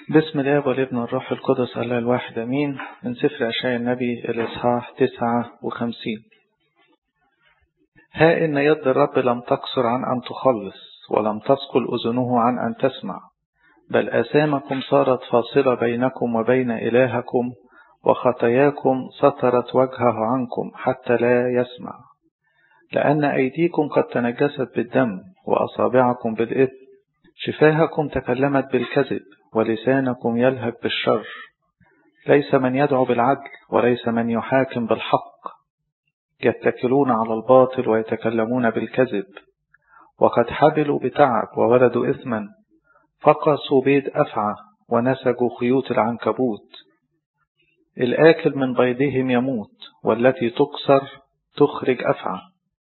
بسم الله والابن والروح القدس الله الواحد أمين من سفر أشعياء النبي الإصحاح تسعة وخمسين ها إن يد الرب لم تقصر عن أن تخلص ولم تثقل أذنه عن أن تسمع بل آثامكم صارت فاصلة بينكم وبين إلهكم وخطاياكم سترت وجهه عنكم حتى لا يسمع لأن أيديكم قد تنجست بالدم وأصابعكم بالإثم شفاهكم تكلمت بالكذب ولسانكم يلهب بالشر ليس من يدعو بالعدل وليس من يحاكم بالحق يتكلون على الباطل ويتكلمون بالكذب وقد حبلوا بتعب وولدوا إثما فقصوا بيت أفعى ونسجوا خيوط العنكبوت الآكل من بيضهم يموت والتي تكسر تخرج أفعى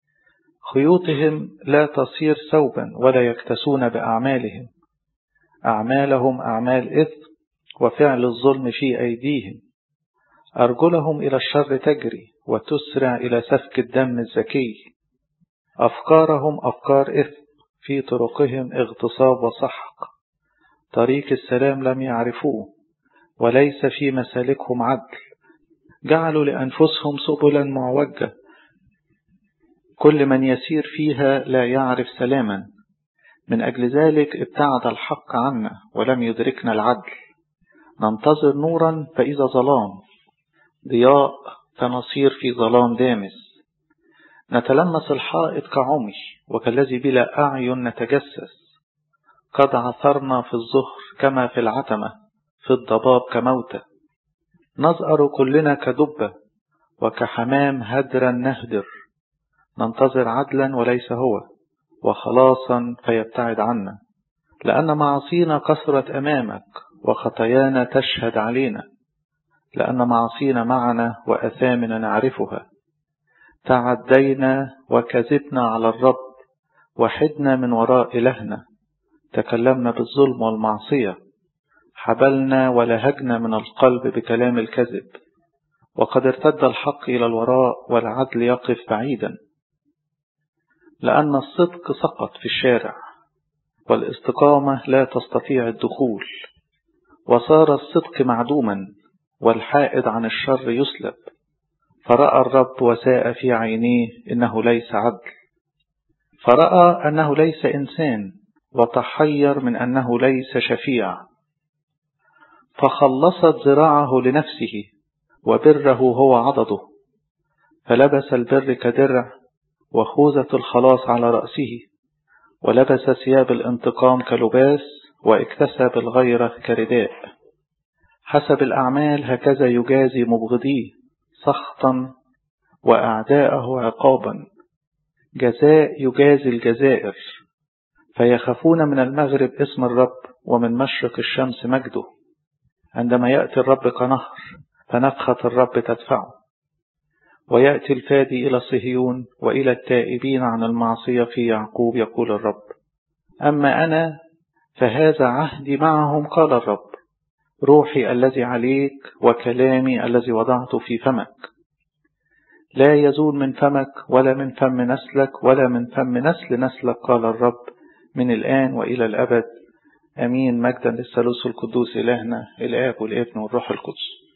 خيوطهم لا تصير ثوبا ولا يكتسون بأعمالهم أعمالهم أعمال إثم وفعل الظلم في أيديهم أرجلهم إلى الشر تجري وتسرع إلى سفك الدم الزكي أفكارهم أفكار إثم في طرقهم اغتصاب وسحق طريق السلام لم يعرفوه وليس في مسالكهم عدل جعلوا لأنفسهم سبلا معوجة كل من يسير فيها لا يعرف سلاما من أجل ذلك ابتعد الحق عنا ولم يدركنا العدل ننتظر نورا فإذا ظلام ضياء فنصير في ظلام دامس نتلمس الحائط كعمي وكالذي بلا أعين نتجسس قد عثرنا في الظهر كما في العتمة في الضباب كموتى نزأر كلنا كدبة وكحمام هدرا نهدر ننتظر عدلا وليس هو وخلاصا فيبتعد عنا لأن معاصينا كثرت أمامك وخطايانا تشهد علينا لأن معاصينا معنا وأثامنا نعرفها تعدينا وكذبنا على الرب وحدنا من وراء إلهنا تكلمنا بالظلم والمعصية حبلنا ولهجنا من القلب بكلام الكذب وقد ارتد الحق إلى الوراء والعدل يقف بعيدا لأن الصدق سقط في الشارع والاستقامة لا تستطيع الدخول وصار الصدق معدوما والحائد عن الشر يسلب فرأى الرب وساء في عينيه إنه ليس عدل فرأى أنه ليس إنسان وتحير من أنه ليس شفيع فخلصت ذراعه لنفسه وبره هو عضده فلبس البر كدرع وخوذة الخلاص على رأسه ولبس ثياب الانتقام كلباس واكتسب الغيرة كرداء حسب الأعمال هكذا يجازي مبغضيه سخطا وأعداءه عقابا جزاء يجازي الجزائر فيخافون من المغرب اسم الرب ومن مشرق الشمس مجده عندما يأتي الرب كنهر فنفخة الرب تدفعه ويأتي الفادي إلى صهيون وإلى التائبين عن المعصية في يعقوب يقول الرب أما أنا فهذا عهدي معهم قال الرب روحي الذي عليك وكلامي الذي وضعته في فمك لا يزول من فمك ولا من فم نسلك ولا من فم نسل نسلك قال الرب من الآن وإلى الأبد أمين مجدا للثالوث القدوس إلهنا الآب والابن والروح القدس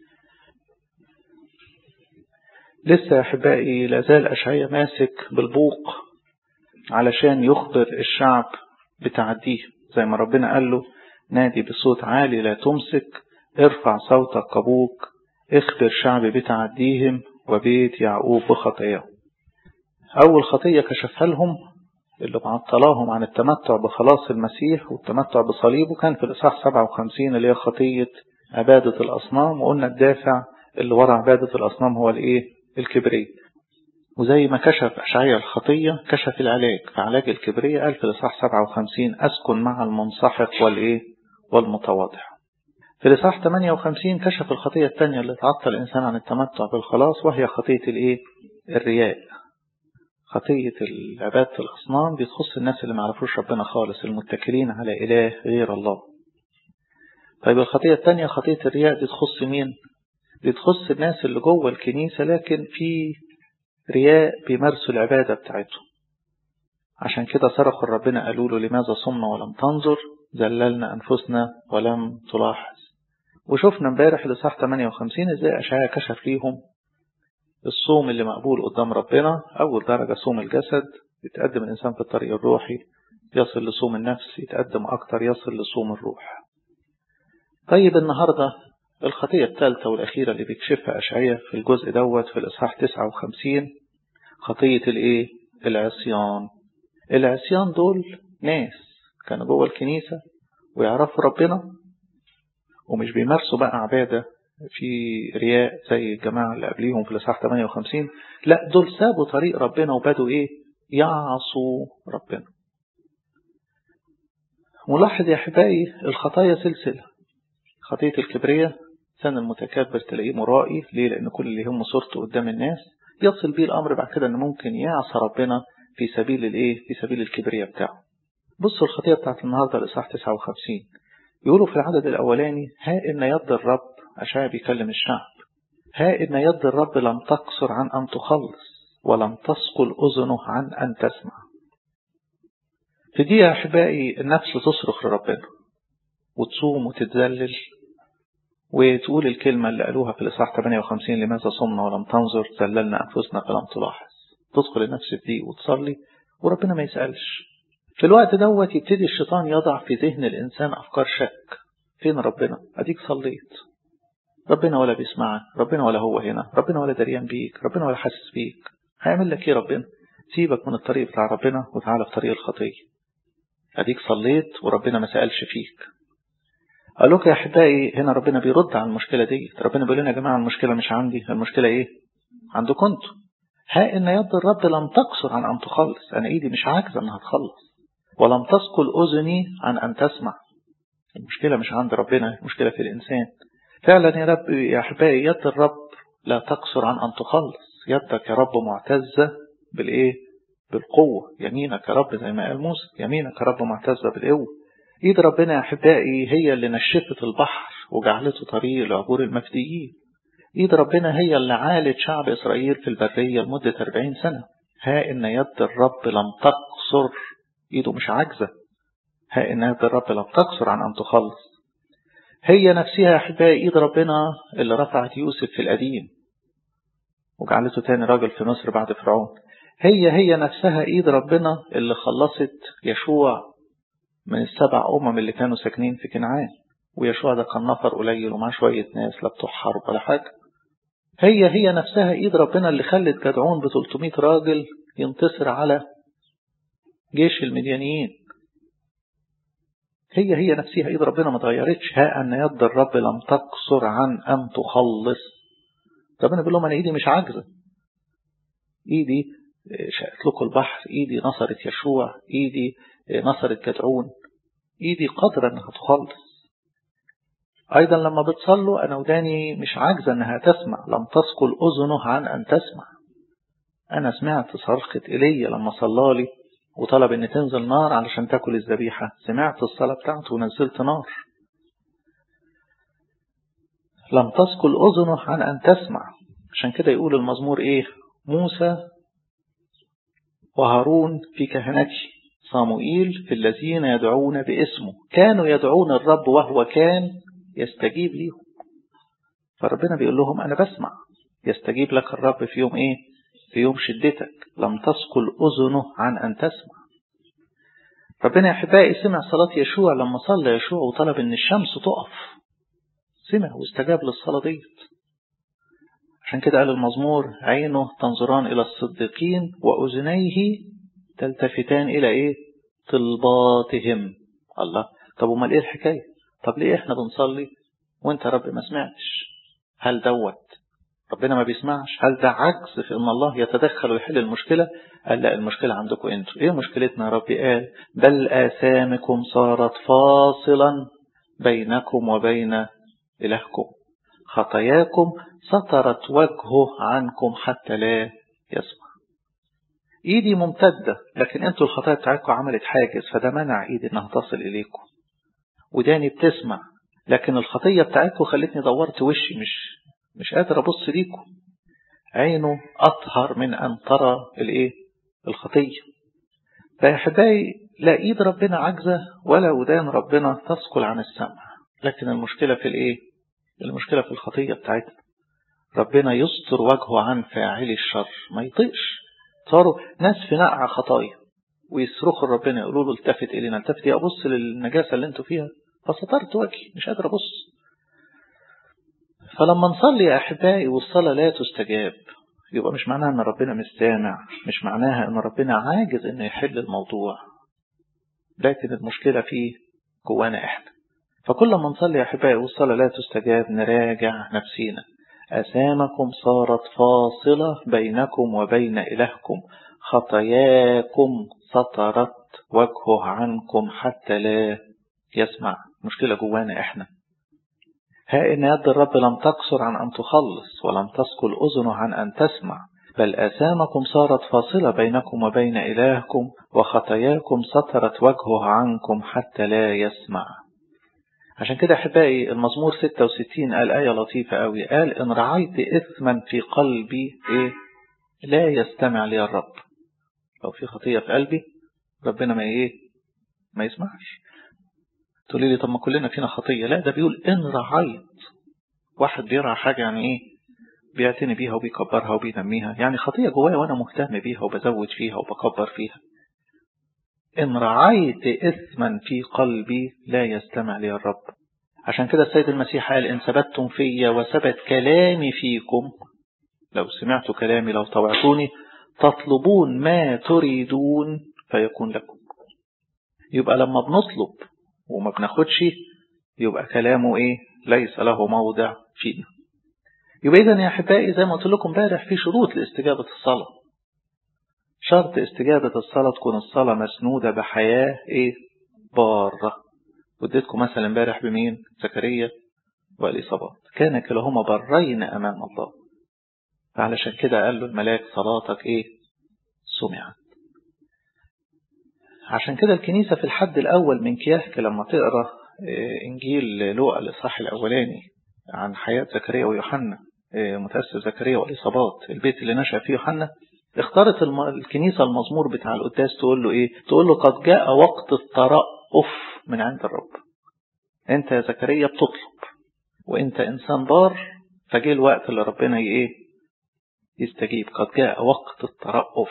لسه يا أحبائي لازال أشعية ماسك بالبوق علشان يخبر الشعب بتعديه زي ما ربنا قال له نادي بصوت عالي لا تمسك ارفع صوتك كبوك اخبر شعبي بتعديهم وبيت يعقوب بخطاياهم أول خطية كشفها لهم اللي معطلاهم عن التمتع بخلاص المسيح والتمتع بصليبه كان في الإصحاح 57 اللي هي خطية عبادة الأصنام وقلنا الدافع اللي ورا عبادة الأصنام هو الإيه؟ الكبرية وزي ما كشف أشعية الخطية كشف العلاج فعلاج الكبرية قال في الإصحاح 57 أسكن مع المنسحق والإيه والمتواضع في الإصحاح 58 كشف الخطية الثانية اللي تعطل الإنسان عن التمتع بالخلاص وهي خطية الإيه الرياء خطية عبادة الأصنام دي تخص الناس اللي ما يعرفوش ربنا خالص المتكلين على إله غير الله طيب الخطية الثانية خطية الرياء دي تخص مين دي تخص الناس اللي جوه الكنيسة لكن في رياء بيمارسوا العبادة بتاعتهم عشان كده صرخوا ربنا قالوا له لماذا صمنا ولم تنظر زللنا أنفسنا ولم تلاحظ وشفنا امبارح لصح 58 ازاي أشعياء كشف ليهم الصوم اللي مقبول قدام ربنا أول درجة صوم الجسد يتقدم الإنسان في الطريق الروحي يصل لصوم النفس يتقدم أكتر يصل لصوم الروح طيب النهاردة الخطية الثالثة والأخيرة اللي بيكشفها أشعية في الجزء دوت في الإصحاح 59 خطية الإيه؟ العصيان العصيان دول ناس كانوا جوه الكنيسة ويعرفوا ربنا ومش بيمارسوا بقى عبادة في رياء زي الجماعة اللي قبليهم في الإصحاح 58 لا دول سابوا طريق ربنا وبدوا إيه يعصوا ربنا ملاحظ يا أحبائي الخطايا سلسلة خطية الكبرية سن المتكبر تلاقيه مرائي ليه لأن كل اللي يهمه صورته قدام الناس يصل بيه الأمر بعد كده أنه ممكن يعصى ربنا في سبيل الإيه في سبيل الكبرية بتاعه بصوا الخطية بتاعت النهاردة الإصحاح 59 يقولوا في العدد الأولاني ها إن يد الرب أشعيا بيكلم الشعب ها إن يد الرب لم تقصر عن أن تخلص ولم تثقل أذنه عن أن تسمع في دي يا أحبائي النفس تصرخ لربنا وتصوم وتتذلل وتقول الكلمة اللي قالوها في الإصحاح 58 لماذا صمنا ولم تنظر ذللنا أنفسنا فلم تلاحظ تدخل النفس في دي وتصلي وربنا ما يسألش في الوقت دوت يبتدي الشيطان يضع في ذهن الإنسان أفكار شك فين ربنا أديك صليت ربنا ولا بيسمعك ربنا ولا هو هنا ربنا ولا دريان بيك ربنا ولا حاسس بيك هيعمل لك ايه ربنا سيبك من الطريق بتاع ربنا وتعالى في طريق الخطية أديك صليت وربنا ما سألش فيك قال لك يا أحبائي هنا ربنا بيرد على المشكلة دي ربنا بيقول لنا يا جماعة المشكلة مش عندي المشكلة إيه عندكم انتوا ها إن يد الرب لم تقصر عن أن تخلص أنا إيدي مش عاجزة أنها تخلص ولم تثقل أذني عن أن تسمع المشكلة مش عند ربنا المشكلة في الإنسان فعلا يا رب يا أحبائي يد الرب لا تقصر عن أن تخلص يدك يا رب معتزة بالإيه بالقوة يمينك يا رب زي ما قال موسى يمينك يا رب معتزة بالقوة ايد ربنا يا احبائي هي اللي نشفت البحر وجعلته طريق لعبور المفديين ايد ربنا هي اللي عالت شعب اسرائيل في البرية لمدة 40 سنة ها ان يد الرب لم تقصر ايده مش عاجزة ها ان يد الرب لم تقصر عن ان تخلص هي نفسها يا احبائي ايد ربنا اللي رفعت يوسف في القديم وجعلته تاني راجل في مصر بعد فرعون هي هي نفسها ايد ربنا اللي خلصت يشوع من السبع أمم اللي كانوا ساكنين في كنعان ويشوع ده كان نفر قليل ومعاه شوية ناس لا بتوع حرب ولا حاجة هي هي نفسها إيد ربنا اللي خلت جدعون ب 300 راجل ينتصر على جيش المديانيين هي هي نفسها إيد ربنا ما اتغيرتش ها أن يد الرب لم تقصر عن أن تخلص ربنا بيقول لهم أنا إيدي مش عاجزة إيدي شقت لكم البحر إيدي نصرت يشوع إيدي نصرت جدعون ايدي قادرة انها تخلص ايضا لما بتصلوا انا وداني مش عاجزة انها تسمع لم تثقل اذنه عن ان تسمع انا سمعت صرخة ايليا لما صلالي وطلب ان تنزل نار علشان تاكل الذبيحة سمعت الصلاة بتاعته ونزلت نار لم تثقل اذنه عن ان تسمع عشان كده يقول المزمور ايه موسى وهارون في كهنتي صاموئيل في الذين يدعون باسمه كانوا يدعون الرب وهو كان يستجيب ليهم فربنا بيقول لهم أنا بسمع يستجيب لك الرب في يوم إيه في يوم شدتك لم تثقل أذنه عن أن تسمع ربنا يا أحبائي سمع صلاة يشوع لما صلى يشوع وطلب أن الشمس تقف سمع واستجاب للصلاة ديت عشان كده قال المزمور عينه تنظران إلى الصديقين وأذنيه تلتفتان إلى إيه طلباتهم الله طب وما إيه الحكاية طب ليه إحنا بنصلي وإنت رب ما سمعتش هل دوت ربنا ما بيسمعش هل ده عجز في ان الله يتدخل ويحل المشكلة قال لا المشكلة عندكم انتوا ايه مشكلتنا يا رب قال بل آثامكم صارت فاصلا بينكم وبين إلهكم خطاياكم سترت وجهه عنكم حتى لا يسمع ايدي ممتدة لكن انتوا الخطايا بتاعتكم عملت حاجز فده منع ايدي انها تصل اليكم وداني بتسمع لكن الخطية بتاعتكم خلتني دورت وشي مش مش قادر ابص ليكم عينه اطهر من ان ترى الايه الخطية فيا احبائي لا ايد ربنا عاجزة ولا ودان ربنا تثقل عن السمع لكن المشكلة في الايه المشكلة في الخطية بتاعتنا ربنا يستر وجهه عن فاعلي الشر ما يطيقش صاروا ناس في نقع خطايا ويصرخوا ربنا يقولوا له التفت الينا التفت يا ابص للنجاسة اللي انتوا فيها فسترت وجهي مش قادر ابص فلما نصلي يا احبائي والصلاة لا تستجاب يبقى مش معناها ان ربنا مش سامع مش معناها ان ربنا عاجز انه يحل الموضوع لكن المشكلة فيه جوانا احنا فكل ما نصلي يا احبائي والصلاة لا تستجاب نراجع نفسينا أسامكم صارت فاصلة بينكم وبين إلهكم خطاياكم سطرت وجهه عنكم حتى لا يسمع مشكلة جوانا احنا ها إن يد الرب لم تقصر عن أن تخلص ولم تسكل أذنه عن أن تسمع بل آثامكم صارت فاصلة بينكم وبين إلهكم وخطاياكم سطرت وجهه عنكم حتى لا يسمع عشان كده أحبائي المزمور 66 قال آية لطيفة قوي قال إن رعيت إثما في قلبي إيه لا يستمع لي الرب لو في خطية في قلبي ربنا ما إيه ما يسمعش تقولي لي طب ما كلنا فينا خطية لا ده بيقول إن رعيت واحد بيرعى حاجة يعني إيه بيعتني بيها وبيكبرها وبينميها يعني خطية جوايا وأنا مهتم بيها وبزود فيها وبكبر فيها إن رعيت إثما في قلبي لا يستمع لي الرب عشان كده السيد المسيح قال إن ثبتتم في وثبت كلامي فيكم لو سمعتوا كلامي لو طوعتوني تطلبون ما تريدون فيكون لكم يبقى لما بنطلب وما بناخدش يبقى كلامه ايه ليس له موضع فينا يبقى اذا يا احبائي زي ما قلت لكم امبارح في شروط لاستجابه الصلاه شرط استجابه الصلاه تكون الصلاه مسنوده بحياه ايه باره وديتكم مثلا امبارح بمين زكريا واليصابات كان كلاهما برين امام الله فعلشان كده قال له الملاك صلاتك ايه سمعت عشان كده الكنيسة في الحد الأول من كياسك لما تقرأ إنجيل لوقا الإصحاح الأولاني عن حياة زكريا ويوحنا متأسس زكريا والإصابات البيت اللي نشأ فيه يوحنا اختارت الكنيسة المزمور بتاع القداس تقول له إيه تقول له قد جاء وقت الترأف من عند الرب أنت يا زكريا بتطلب وأنت إنسان بار فجه الوقت اللي ربنا إيه يستجيب قد جاء وقت الترأف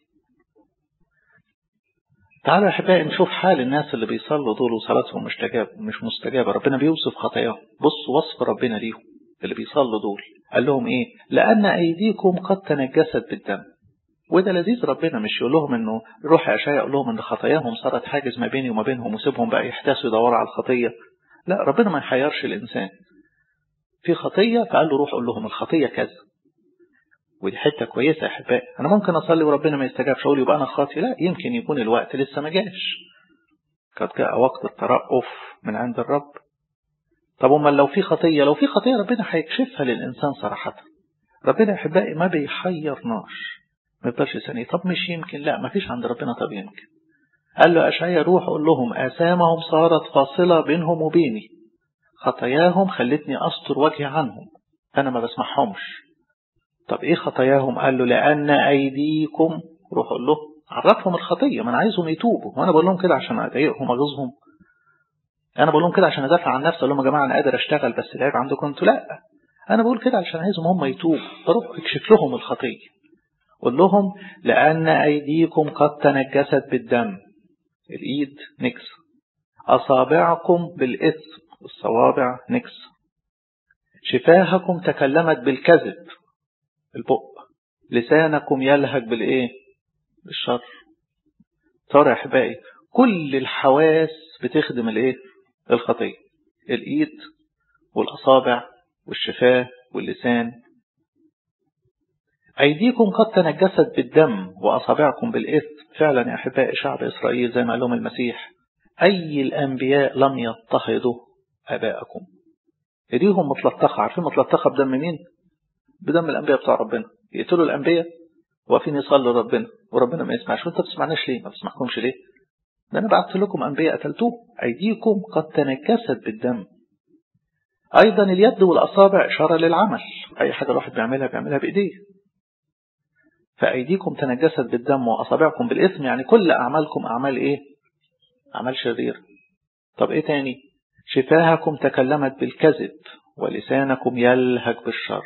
تعالوا يا احبائي نشوف حال الناس اللي بيصلوا دول وصلاتهم مش مستجابة مش مستجابة ربنا بيوصف خطاياهم بصوا وصف ربنا ليهم اللي بيصلوا دول قال لهم ايه لأن أيديكم قد تنجست بالدم وده لذيذ ربنا مش يقول لهم انه روح يا اشعياء يقول لهم ان خطاياهم صارت حاجز ما بيني وما بينهم وسيبهم بقى يحتاسوا يدوروا على الخطية لا ربنا ما يحيرش الإنسان في خطية فقال له روح قول لهم الخطية كذا ودي حتة كويسة يا أحبائي أنا ممكن أصلي وربنا ما يستجابش أقول يبقى أنا خاطي لا يمكن يكون الوقت لسه ما جاش قد جاء وقت الترأف من عند الرب طب أمال لو في خطية لو في خطية ربنا هيكشفها للإنسان صراحة ربنا يا أحبائي ما بيحيرناش ما يفضلش ثانية طب مش يمكن لا ما فيش عند ربنا طب يمكن قال له أشعيا روح قول لهم آثامهم صارت فاصلة بينهم وبيني خطاياهم خلتني أستر وجهي عنهم أنا ما بسمعهمش طب ايه خطاياهم قال له لأن أيديكم روح قول له عرفهم الخطية ما أنا عايزهم يتوبوا وأنا بقول لهم كده عشان أضايقهم أغيظهم أنا بقول لهم كده عشان أدافع عن نفسي أقول لهم يا جماعة أنا قادر أشتغل بس العيب عندكم أنتوا لا أنا بقول كده عشان عايزهم هم يتوبوا فروح اكشف لهم الخطية قول لهم لأن أيديكم قد تنجست بالدم الإيد نكس أصابعكم بالإثم الصوابع نكس شفاهكم تكلمت بالكذب البق لسانكم يلهج بالايه بالشر ترى يا احبائي كل الحواس بتخدم الايه الخطيه الايد والاصابع والشفاه واللسان ايديكم قد تنجست بالدم واصابعكم بالاثم فعلا يا احبائي شعب اسرائيل زي ما قال لهم المسيح اي الانبياء لم يضطهدوا اباءكم ايديهم متلطخه عارفين متلطخه بدم مين بدم الأنبياء بتاع ربنا يقتلوا الأنبياء واقفين يصلوا ربنا وربنا ما يسمعش وانت بتسمعناش ليه ما بتسمعكمش ليه ده انا بعت لكم أنبياء قتلتوه أيديكم قد تنكست بالدم أيضا اليد والأصابع إشارة للعمل أي حاجة الواحد بيعملها بيعملها بإيديه فأيديكم تنجست بالدم وأصابعكم بالإثم يعني كل أعمالكم أعمال إيه أعمال شريرة طب إيه تاني شفاهكم تكلمت بالكذب ولسانكم يلهج بالشر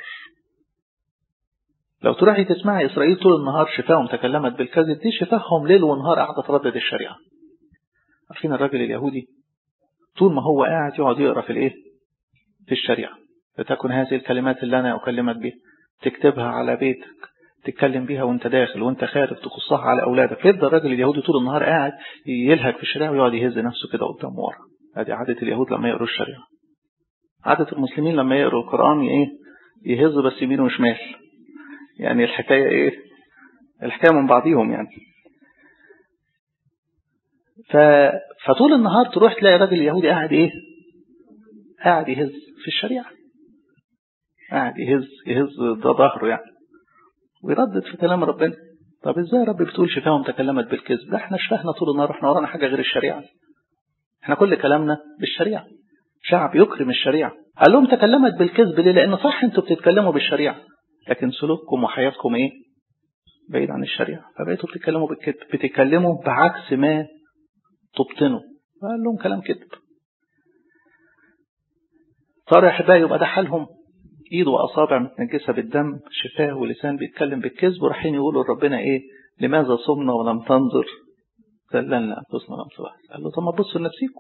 لو تروحي تسمعي إسرائيل طول النهار شفاهم تكلمت بالكذب دي شفاهم ليل ونهار قاعدة تردد الشريعة عارفين الراجل اليهودي طول ما هو قاعد يقعد يقرا في الايه في الشريعة لتكن هذه الكلمات اللي أنا أكلمك بها تكتبها على بيتك تتكلم بيها وانت داخل وانت خارج تقصها على أولادك يفضل الراجل اليهودي طول النهار قاعد يلهج في الشريعة ويقعد يهز نفسه كده قدام ورا هذه عادة اليهود لما يقروا الشريعة عادة المسلمين لما يقروا القرآن ايه يهز بس يمين وشمال يعني الحكاية ايه الحكاية من بعضيهم يعني ف... فطول النهار تروح تلاقي راجل يهودي قاعد ايه قاعد يهز في الشريعة قاعد يهز يهز ده ظهره يعني ويردد في كلام ربنا طب ازاي يا رب بتقول شفاهم تكلمت بالكذب ده احنا شفاهنا طول النهار احنا ورانا حاجة غير الشريعة احنا كل كلامنا بالشريعة شعب يكرم الشريعة قال لهم تكلمت بالكذب ليه لان صح انتوا بتتكلموا بالشريعة لكن سلوككم وحياتكم ايه بعيد عن الشريعة فبقيتوا بتتكلموا بالكذب بتتكلموا بعكس ما تبطنوا قال لهم كلام كذب صار يا احبائي يبقى ده حالهم ايد واصابع متنجسه بالدم شفاه ولسان بيتكلم بالكذب ورايحين يقولوا لربنا ايه لماذا صمنا ولم تنظر ذللنا انفسنا ولم تبحث قال له طب ما تبصوا لنفسيكم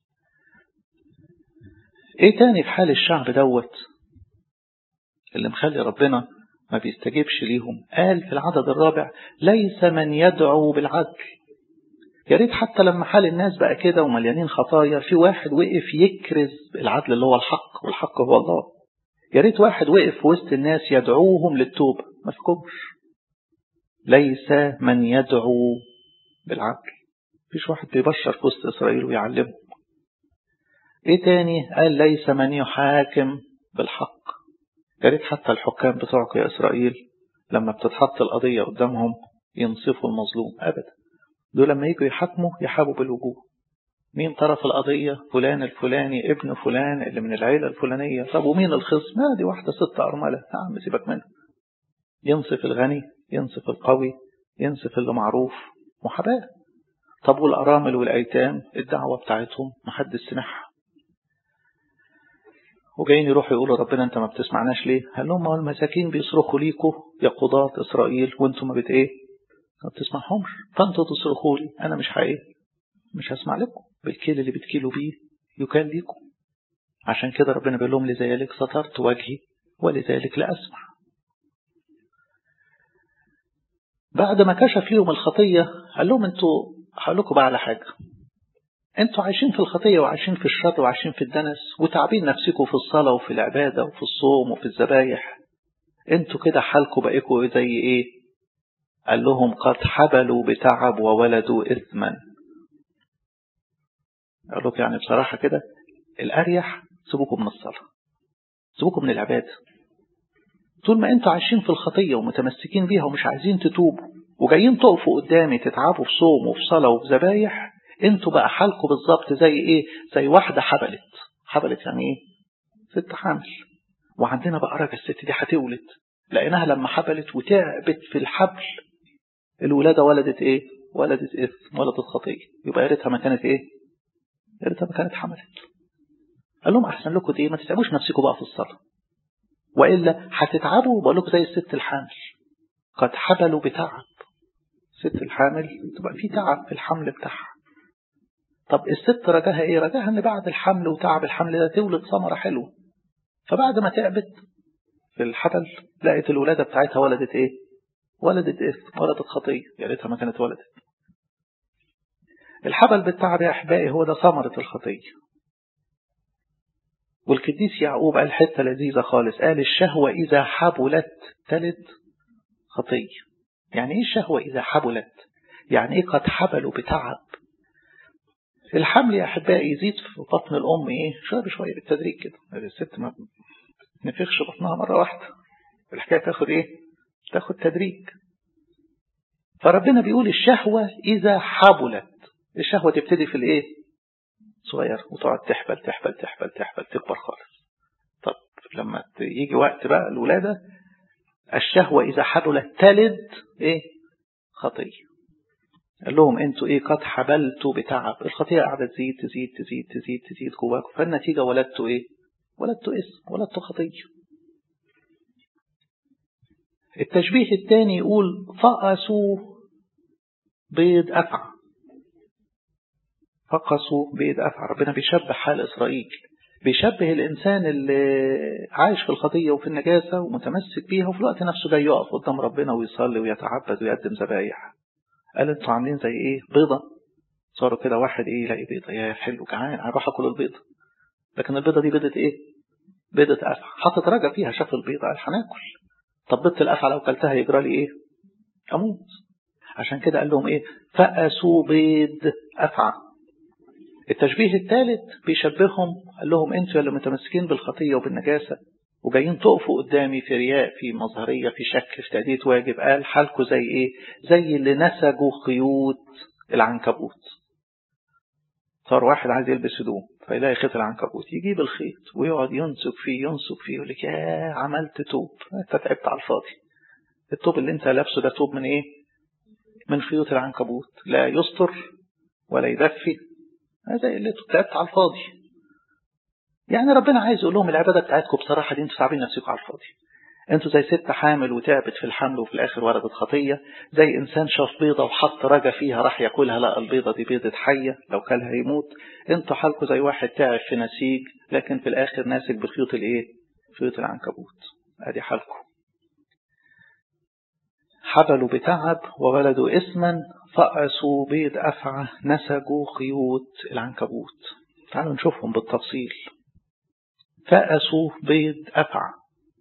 ايه تاني في حال الشعب دوت اللي مخلي ربنا ما بيستجيبش ليهم قال في العدد الرابع ليس من يدعو بالعدل يا ريت حتى لما حال الناس بقى كده ومليانين خطايا في واحد وقف يكرز العدل اللي هو الحق والحق هو الله يا ريت واحد وقف في وسط الناس يدعوهم للتوبة ما فيكمش ليس من يدعو بالعدل مفيش واحد بيبشر في وسط إسرائيل ويعلمهم ايه تاني قال ليس من يحاكم بالحق يا ريت حتى الحكام بتوعك يا إسرائيل لما بتتحط القضية قدامهم ينصفوا المظلوم أبدا دول لما يجوا يحاكموا يحابوا بالوجوه مين طرف القضية فلان الفلاني ابن فلان اللي من العيلة الفلانية طب ومين الخصم دي واحدة ست أرملة يا عم سيبك منها ينصف الغني ينصف القوي ينصف اللي معروف محاباة طب والأرامل والأيتام الدعوة بتاعتهم محدش سمعها وجايين يروحوا يقولوا ربنا انت ما بتسمعناش ليه قال لهم ما المساكين بيصرخوا ليكوا يا قضاة إسرائيل وانتم ما بت ايه ما بتسمعهمش فانتوا تصرخوا لي انا مش حقيقي مش هسمع لكم بالكيل اللي بتكيلوا بيه يكال ليكم عشان كده ربنا بيقول لهم لذلك سترت وجهي ولذلك لا أسمع بعد ما كشف لهم الخطية قال لهم انتوا هقول لكم بقى على حاجة انتوا عايشين في الخطية وعايشين في الشر وعايشين في الدنس وتعبين نفسكم في الصلاة وفي العبادة وفي الصوم وفي الذبايح انتوا كده حالكم بقيكوا زي ايه قال لهم قد حبلوا بتعب وولدوا إثما قال لك يعني بصراحة كده الأريح سيبوكم من الصلاة سيبوكم من العبادة طول ما انتوا عايشين في الخطية ومتمسكين بيها ومش عايزين تتوبوا وجايين تقفوا قدامي تتعبوا في صوم وفي صلاة وفي ذبايح انتوا بقى حالكم بالظبط زي ايه زي واحدة حبلت حبلت يعني ايه ست حامل وعندنا بقى راجل الست دي هتولد لقيناها لما حبلت وتعبت في الحبل الولادة ولدت ايه ولدت اثم ولدت خطية يبقى يا ريتها ما كانت ايه يا ريتها ما كانت حملت قال لهم احسن لكم ايه ما تتعبوش نفسكم بقى في الصلاة وإلا هتتعبوا بقول لكم زي الست الحامل قد حبلوا بتعب الست الحامل تبقى في تعب في الحمل بتاعها طب الست رجاها ايه رجاها ان بعد الحمل وتعب الحمل ده تولد ثمرة حلوة فبعد ما تعبت في الحبل لقيت الولادة بتاعتها ولدت ايه ولدت اثم ولدت خطية يا ريتها ما كانت ولدت الحبل بالتعب يا احبائي هو ده ثمرة الخطية والقديس يعقوب قال حتة لذيذة خالص قال الشهوة إذا حبلت تلد خطية يعني إيه الشهوة إذا حبلت يعني إيه قد حبلوا بتعب الحمل يا أحبائي يزيد في بطن الأم إيه شوية بشوية بالتدريج كده الست ما بتنفخش بطنها مرة واحدة الحكاية تاخد إيه تاخد تدريج فربنا بيقول الشهوة إذا حبلت الشهوة تبتدي في الإيه صغير وتقعد تحبل تحبل تحبل تحبل تكبر خالص طب لما يجي وقت بقى الولادة الشهوة إذا حبلت تلد إيه خطية قال لهم انتوا ايه قد حبلتوا بتعب الخطيئة قاعدة تزيد تزيد تزيد تزيد تزيد جواكم فالنتيجة ولدتوا ايه ولدتوا اسم ولدتوا خطية التشبيه الثاني يقول فقسوا بيض أفعى فقسوا بيض أفعى ربنا بيشبه حال إسرائيل بيشبه الإنسان اللي عايش في الخطية وفي النجاسة ومتمسك بيها وفي الوقت نفسه جاي يقف قدام ربنا ويصلي ويتعبد ويقدم ذبايح قال انتوا عاملين زي ايه بيضة صاروا كده واحد ايه يلاقي بيضة يا حلو جعان هروح اكل البيضة لكن البيضة دي بيضة ايه بيضة أفعى حاطط رجا فيها شاف البيضة قال هناكل طب بيضة الأفعى لو كلتها يجرى لي ايه اموت عشان كده قال لهم ايه فأسوا بيض أفعى التشبيه الثالث بيشبههم قال لهم انتوا اللي متمسكين بالخطية وبالنجاسة وجايين تقفوا قدامي في رياء في مظهرية في شك في تأدية واجب قال حالكم زي ايه زي اللي نسجوا خيوط العنكبوت صار واحد عايز يلبس هدوم فيلاقي خيط العنكبوت يجيب الخيط ويقعد ينسك فيه ينسك فيه يقول لك يا عملت توب انت تعبت على الفاضي التوب اللي انت لابسه ده توب من ايه من خيوط العنكبوت لا يستر ولا يدفي هذا اللي تعبت على الفاضي يعني ربنا عايز يقول لهم العبادة بتاعتكم بصراحة دي انتوا تعبين نفسكم على الفاضي انتوا زي ست حامل وتعبت في الحمل وفي الاخر وردت خطية زي انسان شاف بيضة وحط رجا فيها راح ياكلها لقى البيضة دي بيضة حية لو كلها يموت انتوا حالكم زي واحد تعب في نسيج لكن في الاخر ناسك بخيوط الايه خيوط العنكبوت ادي حالكم حبلوا بتعب وولدوا اسما فأسوا بيض أفعى نسجوا خيوط العنكبوت تعالوا نشوفهم بالتفصيل فأسوا بيض أفعى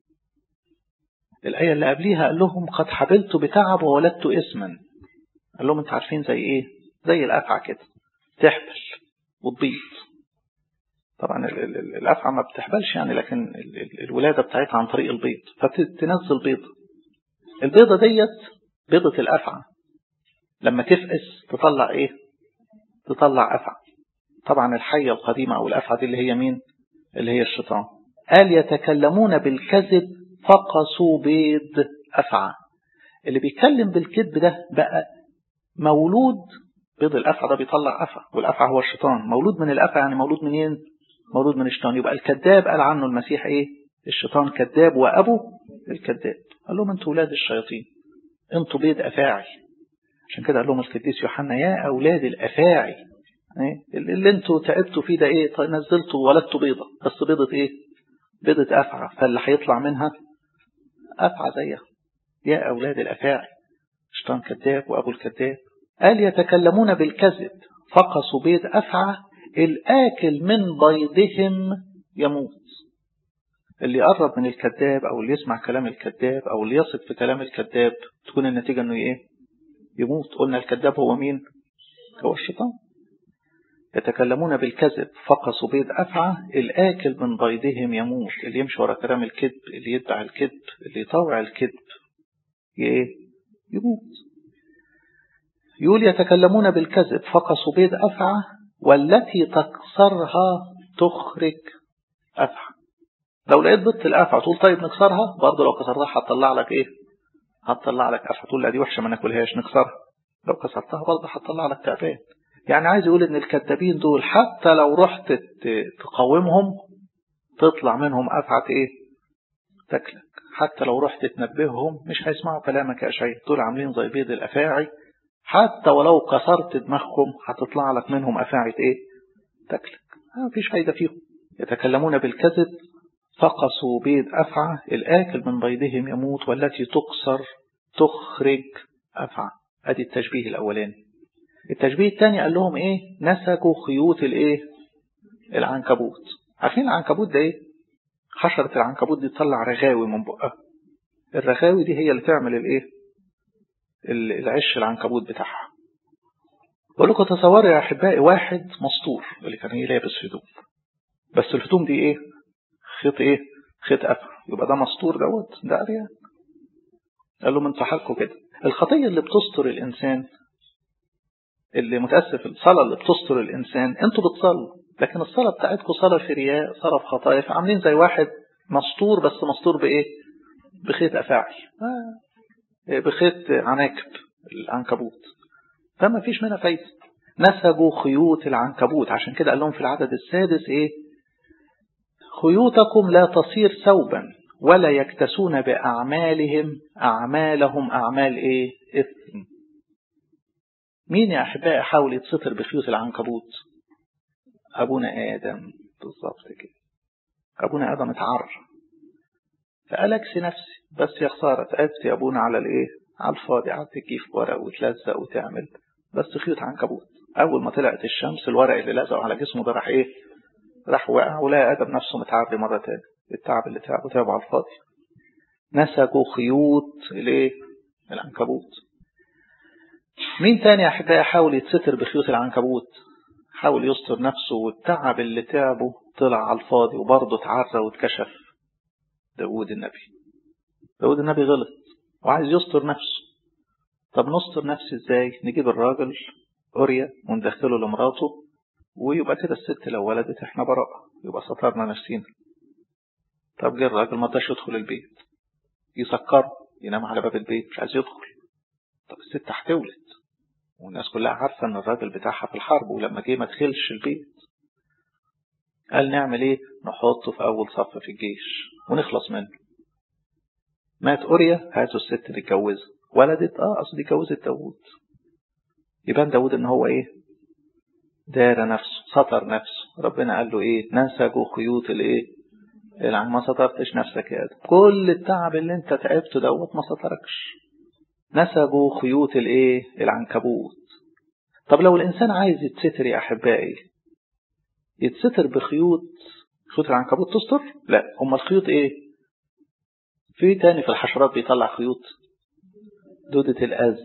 الآية اللي قبليها قال لهم قد حبلت بتعب وولدت اسما قال لهم انت عارفين زي ايه زي الأفعى كده تحبل وتبيض طبعا الأفعى ما بتحبلش يعني لكن الولادة بتاعتها عن طريق البيض فتنزل بيضة البيضة ديت بيضة الأفعى لما تفقس تطلع ايه تطلع أفعى طبعا الحية القديمة أو الأفعى دي اللي هي مين اللي هي الشيطان قال يتكلمون بالكذب فقسوا بيض أفعى اللي بيتكلم بالكذب ده بقى مولود بيض الأفعى ده بيطلع أفعى والأفعى هو الشيطان مولود من الأفعى يعني مولود منين مولود من الشيطان يبقى الكذاب قال عنه المسيح ايه الشيطان كذاب وأبو الكذاب قال لهم انتوا ولاد الشياطين انتوا بيض أفاعي عشان كده قال لهم القديس يوحنا يا أولاد الأفاعي اللي انتوا تعبتوا فيه ده ايه طيب نزلتوا ولدتوا بيضة بس بيضة ايه بيضة أفعى فاللي هيطلع منها أفعى زيها يا أولاد الأفاعي شيطان كذاب وأبو الكذاب قال يتكلمون بالكذب فقصوا بيض أفعى الآكل من بيضهم يموت اللي يقرب من الكذاب أو اللي يسمع كلام الكذاب أو اللي يثق في كلام الكذاب تكون النتيجة أنه إيه يموت قلنا الكذاب هو مين هو الشيطان يتكلمون بالكذب فقصوا بيض أفعى الآكل من بيضهم يموت اللي يمشي ورا كلام الكذب اللي يتبع الكذب اللي يطوع الكذب يموت يقول يتكلمون بالكذب فقصوا بيض أفعى والتي تكسرها تخرج أفعى لو لقيت بيضة الأفعى تقول طيب نكسرها برضه لو كسرتها هتطلع لك إيه هتطلع لك أفعى تقول لا دي وحشة ما ناكلهاش نكسرها لو كسرتها برضه هتطلع لك تعبان يعني عايز يقول ان الكذابين دول حتى لو رحت تقاومهم تطلع منهم أفعى ايه تاكلك حتى لو رحت تنبههم مش هيسمعوا كلامك يا شيء دول عاملين زي بيض الأفاعي حتى ولو كسرت دماغهم هتطلع لك منهم أفاعي ايه تاكلك ما فيش فايدة فيهم يتكلمون بالكذب فقصوا بيض أفعى الآكل من بيضهم يموت والتي تكسر تخرج أفعى ادي التشبيه الأولاني التشبيه الثاني قال لهم ايه نسجوا خيوط الايه العنكبوت عارفين العنكبوت ده ايه حشرة العنكبوت دي تطلع رغاوي من بقها الرغاوي دي هي اللي تعمل الايه العش العنكبوت بتاعها بقول لكم تصوروا يا احبائي واحد مسطور اللي كان لابس هدوم بس الهدوم دي ايه خيط ايه خيط قفل يبقى ده مسطور دوت ده اريان قال لهم انتوا حالكم كده الخطيه اللي بتستر الانسان اللي متأسف الصلاة اللي بتستر الإنسان أنتوا بتصلوا لكن الصلاة بتاعتكم صلاة في رياء صلاة في خطايا فعاملين زي واحد مسطور بس مسطور بإيه بخيط أفاعي بخيط عناكب العنكبوت فما فيش منها فايدة نسجوا خيوط العنكبوت عشان كده قال لهم في العدد السادس ايه خيوطكم لا تصير ثوبا ولا يكتسون بأعمالهم أعمالهم أعمال ايه إثم مين يا أحبائي حاول يتستر بخيوط العنكبوت أبونا آدم بالظبط كده أبونا آدم اتعر فقال أكسي نفسي بس يا خسارة تعبت يا أبونا على الإيه على الفاضي قعدت تجيب ورق وتلزق وتعمل بس خيوط عنكبوت أول ما طلعت الشمس الورق اللي لزقه على جسمه ده راح إيه راح وقع ولا آدم نفسه متعري مرة تاني التعب اللي تعبه تعبه على الفاضي نسجوا خيوط الإيه العنكبوت مين تاني يا أحبائي حاول يتستر بخيوط العنكبوت حاول يستر نفسه والتعب اللي تعبه طلع على الفاضي وبرضه اتعرى واتكشف داود النبي داود النبي غلط وعايز يستر نفسه طب نستر نفسي ازاي نجيب الراجل أوريا وندخله لمراته ويبقى كده الست لو ولدت احنا براءة يبقى سترنا نفسينا طب جه الراجل ما رضاش يدخل البيت يسكره ينام على باب البيت مش عايز يدخل طب الست هتولد والناس كلها عارفة ان الراجل بتاعها في الحرب ولما جه ما دخلش البيت قال نعمل ايه نحطه في اول صف في الجيش ونخلص منه مات أوريا هاتوا الست اللي اتجوزها ولدت اه اصل دي اتجوزت داوود يبان داوود ان هو ايه دار نفسه سطر نفسه ربنا قال له ايه نسجوا خيوط الايه العن ما سطرتش نفسك يا ادم كل التعب اللي انت تعبته دوت ما سطركش نسجوا خيوط الايه العنكبوت طب لو الانسان عايز يتستر يا احبائي يتستر بخيوط خيوط العنكبوت تستر لا هم الخيوط ايه في تاني في الحشرات بيطلع خيوط دودة الأز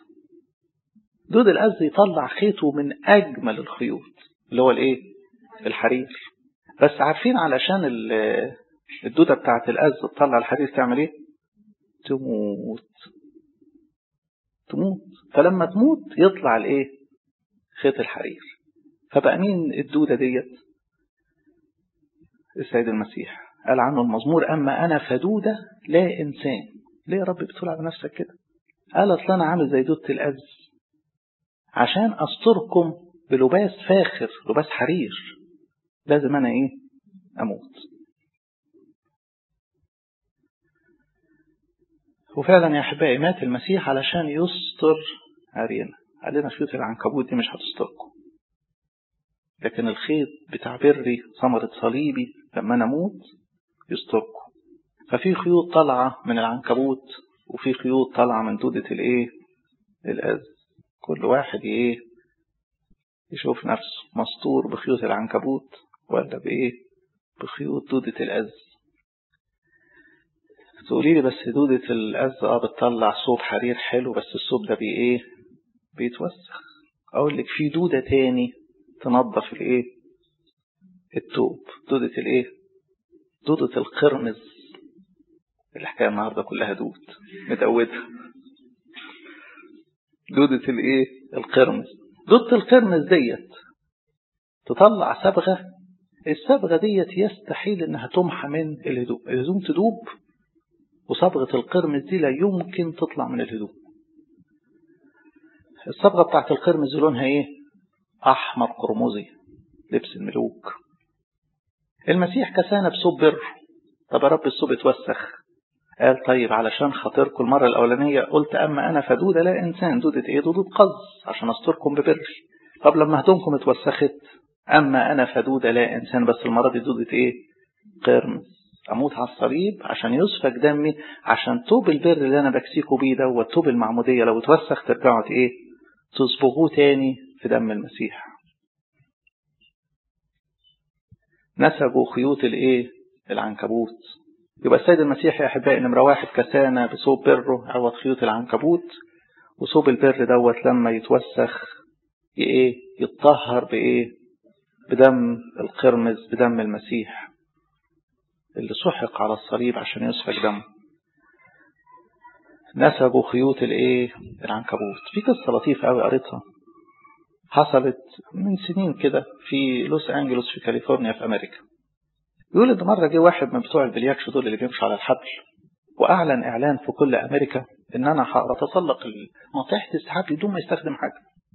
دود الأز يطلع خيطه من أجمل الخيوط اللي هو الإيه الحرير بس عارفين علشان الدودة بتاعت الأز تطلع الحرير تعمل إيه تموت تموت فلما تموت يطلع الإيه خيط الحرير فبقى مين الدودة ديت السيد المسيح قال عنه المزمور أما أنا فدودة لا إنسان ليه يا رب بتقول على نفسك كده قال أصل أنا عامل زي دودة الأز عشان أستركم بلباس فاخر لباس حرير لازم أنا إيه أموت وفعلا يا أحبائي مات المسيح علشان يستر عرينا قال لنا خيوط العنكبوت دي مش هتستركم لكن الخيط بتاع بري ثمرة صليبي لما أنا أموت يستركم ففي خيوط طالعة من العنكبوت وفي خيوط طالعة من دودة الإيه الأز كل واحد إيه يشوف نفسه مستور بخيوط العنكبوت ولا بإيه بخيوط دودة الأز تقولي لي بس دودة الأز اه بتطلع صوب حرير حلو بس الصوب ده بي إيه بيتوسخ أقول لك في دودة تاني تنظف الإيه التوب دودة الإيه دودة القرمز الحكاية النهاردة كلها دود متقودة دودة الايه القرمز دودة القرمز ديت تطلع صبغة الصبغة ديت يستحيل انها تمحى من الهدوم الهدوم تدوب وصبغة القرمز دي لا يمكن تطلع من الهدوم الصبغة بتاعت القرمز لونها ايه احمر قرمزي لبس الملوك المسيح كسانا بصوب بر طب يا رب الصوب اتوسخ قال طيب علشان خاطركم المرة الأولانية قلت أما أنا فدودة لا إنسان دودة إيه دودة قز عشان أستركم ببري طب لما هدومكم اتوسخت أما أنا فدودة لا إنسان بس المرة دي دودة إيه قرمز أموت على الصليب عشان يسفك دمي عشان توب البر اللي أنا بكسيكوا بيه ده والتوب المعمودية لو اتوسخ ترجعوا إيه تصبغوه تاني في دم المسيح نسجوا خيوط الإيه العنكبوت يبقى السيد المسيح يا أحبائي نمرة واحد كسانا بصوب بره عوض خيوط العنكبوت وصوب البر دوت لما يتوسخ إيه يتطهر بإيه بدم القرمز بدم المسيح اللي سحق على الصليب عشان يسفك دمه نسجوا خيوط الايه العنكبوت في قصة لطيفة قوي قريتها حصلت من سنين كده في لوس أنجلوس في كاليفورنيا في أمريكا يقول إن مرة جه واحد من بتوع البلياكش دول اللي بيمشوا على الحبل وأعلن إعلان في كل أمريكا إن أنا هتسلق ناطحة السحاب بدون ما يستخدم حاجة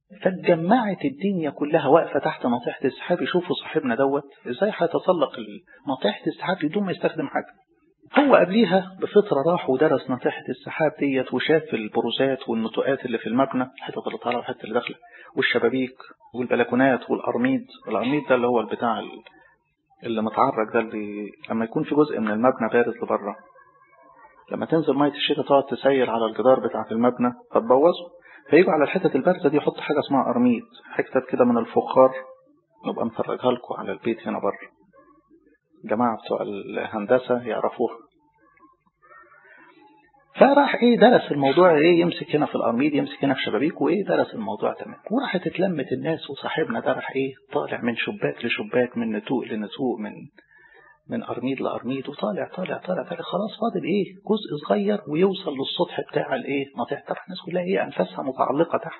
فاتجمعت الدنيا كلها واقفة تحت ناطحة السحاب يشوفوا صاحبنا دوت ازاي هيتسلق ناطحة السحاب بدون ما يستخدم حاجة هو قبليها بفترة راح ودرس ناطحة السحاب ديت وشاف البروزات والنتوءات اللي في المبنى الحتة اللي طالعة والحتة اللي داخلة والشبابيك والبلكونات والأرميد الأرميد ده اللي هو البتاع اللي متعرج ده اللي لما يكون في جزء من المبنى بارز لبره لما تنزل مية الشتاء تقعد تسيل على الجدار بتاعة المبنى فتبوظه فيجوا على الحتة البارزة دي يحط حاجة اسمها أرميد حتة كده من الفخار نبقى مفرجها لكم على البيت هنا بره جماعة بتوع الهندسة يعرفوها فراح ايه درس الموضوع ايه يمسك هنا في الارميد يمسك هنا في شبابيك وايه درس الموضوع تمام وراحت اتلمت الناس وصاحبنا ده راح ايه طالع من شباك لشباك من نتوء لنتوء من من ارميد لارميد وطالع طالع طالع طالع خلاص فاضل ايه جزء صغير ويوصل للسطح بتاع الايه ناطح طبعا الناس كلها ايه انفاسها متعلقه تحت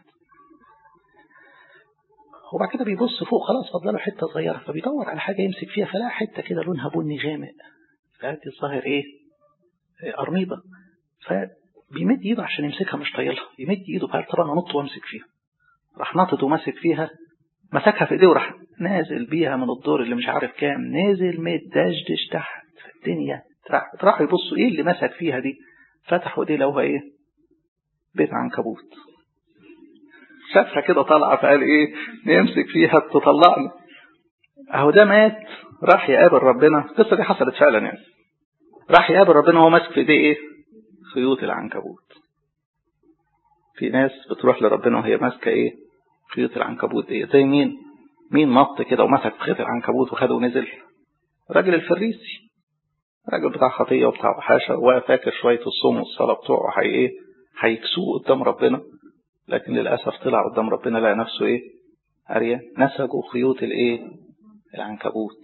وبعد كده بيبص فوق خلاص فاضل له حته صغيره فبيدور على حاجه يمسك فيها فلاقي حته كده لونها بني غامق فادي الظاهر ايه ارميده فبيمد ايده عشان يمسكها مش طايلها يمد ايده فقال طب انا انط وامسك فيها راح نطت وماسك فيها مسكها في ايديه وراح نازل بيها من الدور اللي مش عارف كام نازل متدشدش تحت الدنيا راحوا يبصوا ايه اللي مسك فيها دي فتحوا ايديه لقوها ايه بيت عنكبوت شافها كده طالعه فقال ايه نمسك فيها تطلعنا اهو ده مات راح يقابل ربنا القصه دي حصلت فعلا يعني راح يقابل ربنا وهو ماسك في ايديه ايه خيوط العنكبوت في ناس بتروح لربنا وهي ماسكه ايه خيوط العنكبوت دي زي مين مين نط كده ومسك خيط العنكبوت وخده ونزل راجل الفريسي راجل بتاع خطيه وبتاع وحاشه وفاكر شويه الصوم والصلاه بتوعه هي ايه هيكسوه قدام ربنا لكن للاسف طلع قدام ربنا لقى نفسه ايه اريا نسجوا خيوط الايه العنكبوت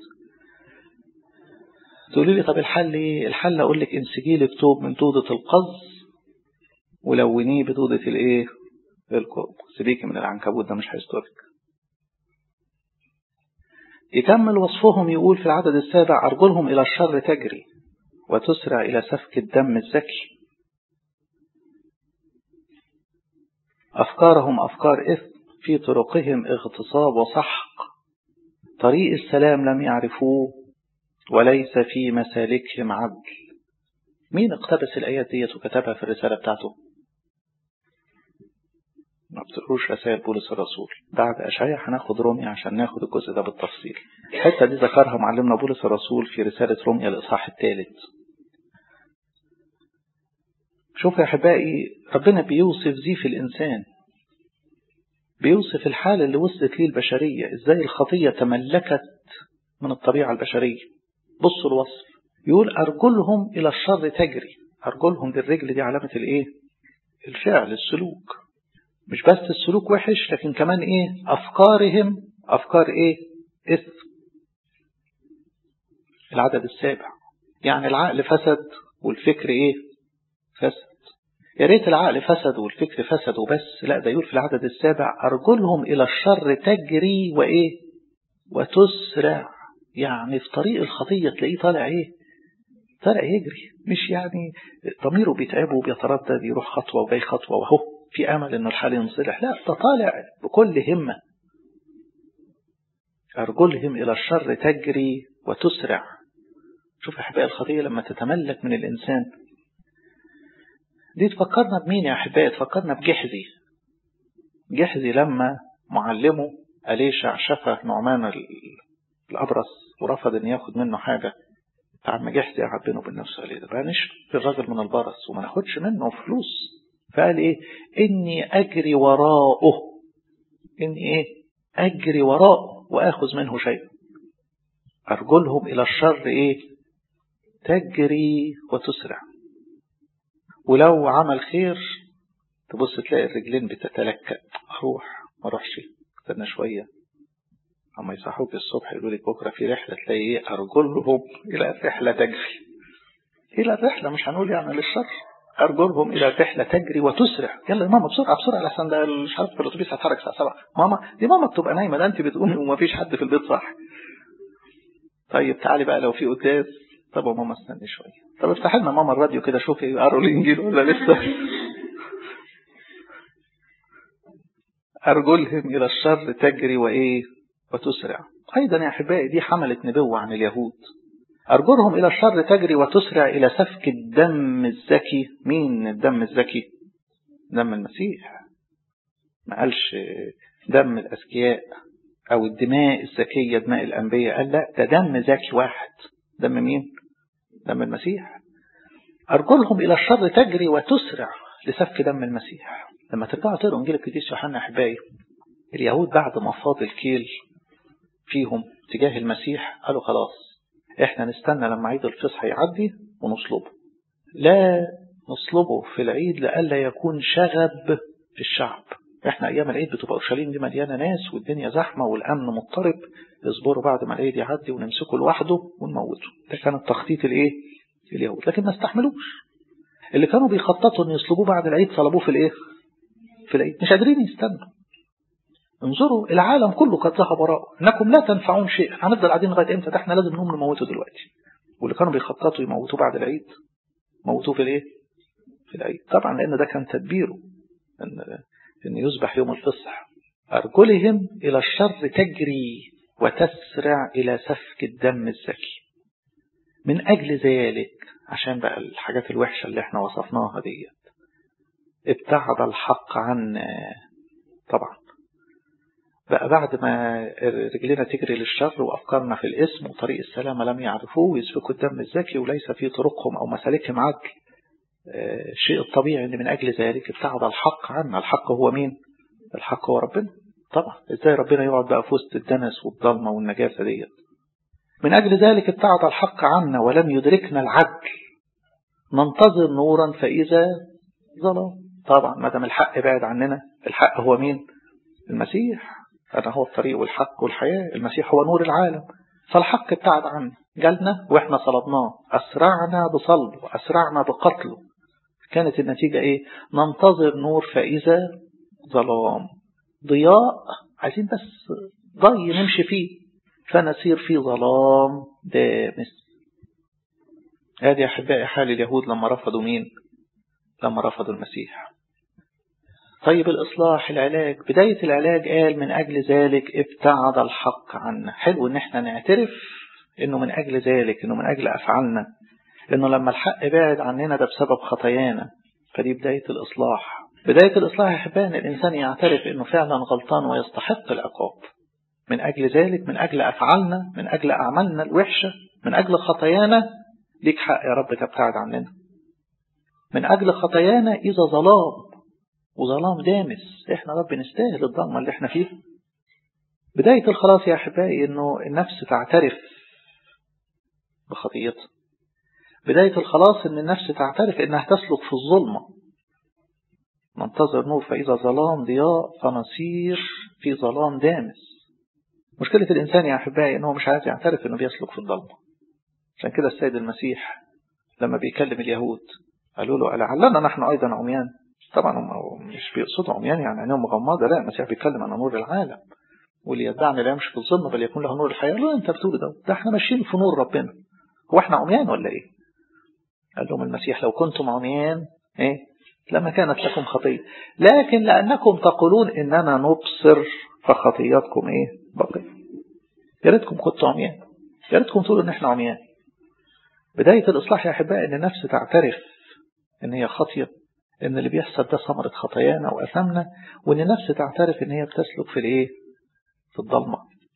تقولي لي طب الحل ايه الحل اقول لك انسجي لك توب من توضة القز ولونيه بتوضة الايه الكرب سيبيكي من العنكبوت ده مش هيسترك يكمل وصفهم يقول في العدد السابع أرجلهم إلى الشر تجري وتسرع إلى سفك الدم الزكي أفكارهم أفكار إثم في طرقهم اغتصاب وسحق طريق السلام لم يعرفوه وليس في مسالكهم عدل مين اقتبس الآيات ديت وكتبها في الرسالة بتاعته ما بتقروش رسائل بولس الرسول بعد أشعية هناخد روميا عشان ناخد الجزء ده بالتفصيل الحتة دي ذكرها معلمنا بولس الرسول في رسالة روميا الإصحاح الثالث شوف يا أحبائي ربنا بيوصف زيف الإنسان بيوصف الحالة اللي وصلت ليه البشرية إزاي الخطية تملكت من الطبيعة البشرية بصوا الوصف يقول أرجلهم إلى الشر تجري أرجلهم دي الرجل دي علامة الإيه الفعل السلوك مش بس السلوك وحش لكن كمان إيه أفكارهم أفكار إيه إثم العدد السابع يعني العقل فسد والفكر إيه فسد يا ريت العقل فسد والفكر فسد وبس لا ده يقول في العدد السابع أرجلهم إلى الشر تجري وإيه وتسرع يعني في طريق الخطية تلاقيه طالع إيه طالع يجري مش يعني ضميره بيتعبه وبيتردد يروح خطوة وجاي خطوة وهو في أمل إنه الحال ينصلح لا ده طالع بكل همة أرجلهم إلى الشر تجري وتسرع شوف أحبائي الخطية لما تتملك من الإنسان دي تفكرنا بمين يا أحبائي تفكرنا بجحزي جحزي لما معلمه أليشع شفى نعمان الأبرص ورفض أن ياخد منه حاجة فعم جحزي قعد بينه وبين نفسه قال ايه ده بقى نشفي الراجل من البرص وما ناخدش منه فلوس فقال ايه اني اجري وراءه اني ايه اجري وراءه واخذ منه شيء ارجلهم الى الشر ايه تجري وتسرع ولو عمل خير تبص تلاقي الرجلين بتتلكأ اروح ما اروحش استنى شويه اما يصحوك الصبح يقولوا لك بكره في رحله تلاقي ايه ارجلهم الى الرحله تجري الى الرحله مش هنقول يعني للشر ارجلهم الى الرحله تجري وتسرع يلا يا ماما بسرعه بسرعه لحسن ده مش عارف في الاتوبيس هتحرك الساعه 7 ماما دي ماما بتبقى نايمه ده انت بتقومي وما فيش حد في البيت صح طيب تعالي بقى لو في قداس طب يا ماما استني شويه طب افتح لنا ماما الراديو كده شوفي قروا الانجيل ولا لسه أرجلهم إلى الشر تجري وإيه وتسرع أيضا يا أحبائي دي حملت نبوة عن اليهود أرجلهم إلى الشر تجري وتسرع إلى سفك الدم الزكي مين الدم الزكي دم المسيح ما قالش دم الأذكياء أو الدماء الزكية دماء الأنبياء قال لا ده دم زكي واحد دم مين دم المسيح أرجلهم إلى الشر تجري وتسرع لسفك دم المسيح لما ترجعوا تقروا إنجيل القديس يوحنا أحبائي اليهود بعد ما فاض الكيل فيهم تجاه المسيح قالوا خلاص احنا نستنى لما عيد الفصح يعدي ونصلبه لا نصلبه في العيد لئلا يكون شغب في الشعب احنا ايام العيد بتبقى اورشليم دي مليانه ناس والدنيا زحمه والامن مضطرب اصبروا بعد ما العيد يعدي ونمسكه لوحده ونموته ده كان التخطيط الايه اليهود لكن ما استحملوش اللي كانوا بيخططوا ان يصلبوه بعد العيد صلبوه في الايه في العيد مش قادرين يستنوا انظروا العالم كله قد ذهب وراءه انكم لا تنفعون شيء هنفضل قاعدين لغايه امتى ده احنا لازم نقوم نموته دلوقتي واللي كانوا بيخططوا يموتوه بعد العيد موتوه في الايه في العيد طبعا لان ده كان تدبيره ان ان يذبح يوم الفصح ارجلهم الى الشر تجري وتسرع الى سفك الدم الزكي من اجل ذلك عشان بقى الحاجات الوحشه اللي احنا وصفناها ديت ابتعد الحق عنا طبعا بقى بعد ما رجلنا تجري للشر وأفكارنا في الاسم وطريق السلامة لم يعرفوه ويسفكوا الدم الزكي وليس في طرقهم أو مسالكهم عدل الشيء الطبيعي أن من أجل ذلك ابتعد الحق عنا الحق هو مين؟ الحق هو ربنا طبعا ازاي ربنا يقعد بقى في وسط الدنس والضلمة والنجاسة ديت من أجل ذلك ابتعد الحق عنا ولم يدركنا العدل ننتظر نورا فإذا ظلام طبعا ما دام الحق بعد عننا الحق هو مين؟ المسيح أنا هو الطريق والحق والحياة المسيح هو نور العالم فالحق ابتعد عنه جالنا وإحنا صلبناه أسرعنا بصلبه أسرعنا بقتله كانت النتيجة إيه ننتظر نور فإذا ظلام ضياء عايزين بس ضي نمشي فيه فنسير في ظلام دامس هذه أحبائي حال اليهود لما رفضوا مين لما رفضوا المسيح طيب الإصلاح العلاج بداية العلاج قال من أجل ذلك ابتعد الحق عنا حلو إن احنا نعترف إنه من أجل ذلك إنه من أجل أفعالنا إنه لما الحق بعد عننا ده بسبب خطايانا فدي بداية الإصلاح بداية الإصلاح يا أحبائي إن الإنسان يعترف إنه فعلا غلطان ويستحق العقاب من أجل ذلك من أجل أفعالنا من أجل أعمالنا الوحشة من أجل خطايانا ليك حق يا رب تبتعد عننا من أجل خطايانا إذا ظلام وظلام دامس احنا رب نستاهل الظلمة اللي احنا فيها بداية الخلاص يا أحبائي إنه النفس تعترف بخطيتها بداية الخلاص إن النفس تعترف إنها تسلك في الظلمة ننتظر نور فإذا ظلام ضياء فنصير في ظلام دامس مشكلة الإنسان يا أحبائي إنه مش عايز يعترف إنه بيسلك في الظلمة عشان كده السيد المسيح لما بيكلم اليهود قالوا له لعلنا نحن أيضا عميان طبعا هم مش بيقصدوا عميان يعني عينيهم مغمضة لا المسيح بيتكلم عن نور العالم واللي يدعني لا يمشي في الظلمة بل يكون له نور الحياة لا انت بتقول ده ده احنا ماشيين في نور ربنا هو احنا عميان ولا ايه قال لهم المسيح لو كنتم عميان ايه لما كانت لكم خطية لكن لأنكم تقولون إننا نبصر فخطياتكم ايه بقي يا ريتكم كنتوا عميان يا ريتكم تقولوا ان احنا عميان بداية الإصلاح يا أحبائي إن النفس تعترف إن هي خاطية إن اللي بيحصل ده ثمرة خطايانا وأثامنا وإن النفس تعترف إن هي بتسلك في الإيه؟ في الضلمة.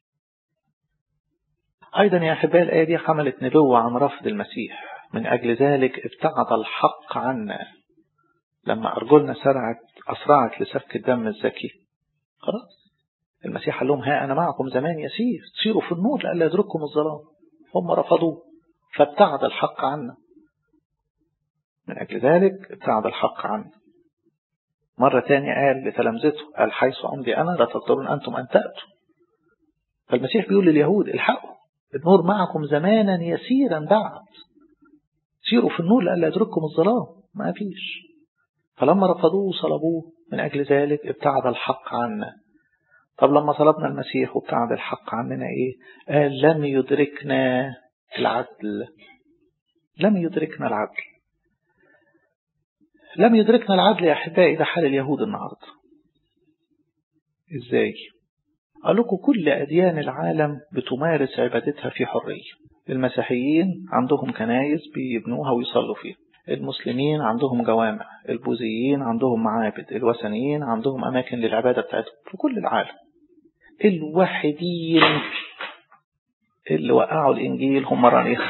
أيضا يا أحبائي الآية دي حملت نبوة عن رفض المسيح من أجل ذلك ابتعد الحق عنا لما أرجلنا سرعت أسرعت لسفك الدم الزكي خلاص المسيح قال لهم ها أنا معكم زمان يسير سيروا في النور لألا يدرككم الظلام هم رفضوه فابتعد الحق عنا من أجل ذلك ابتعد الحق عنا مرة تانية قال لتلامذته قال حيث أمضي أنا لا تقدرون أنتم أن تأتوا فالمسيح بيقول لليهود الحقوا النور معكم زمانا يسيرا بعد سيروا في النور لألا يدرككم الظلام ما فيش فلما رفضوه وصلبوه من أجل ذلك ابتعد الحق عنا طب لما صلبنا المسيح وابتعد الحق عننا ايه قال لم يدركنا العدل لم يدركنا العدل لم يدركنا العدل يا أحبائي ده حال اليهود النهاردة ازاي قال لكم كل أديان العالم بتمارس عبادتها في حرية المسيحيين عندهم كنايس بيبنوها ويصلوا فيها المسلمين عندهم جوامع البوذيين عندهم معابد الوثنيين عندهم أماكن للعبادة بتاعتهم في كل العالم الوحيدين اللي وقعوا الإنجيل هم رانيخ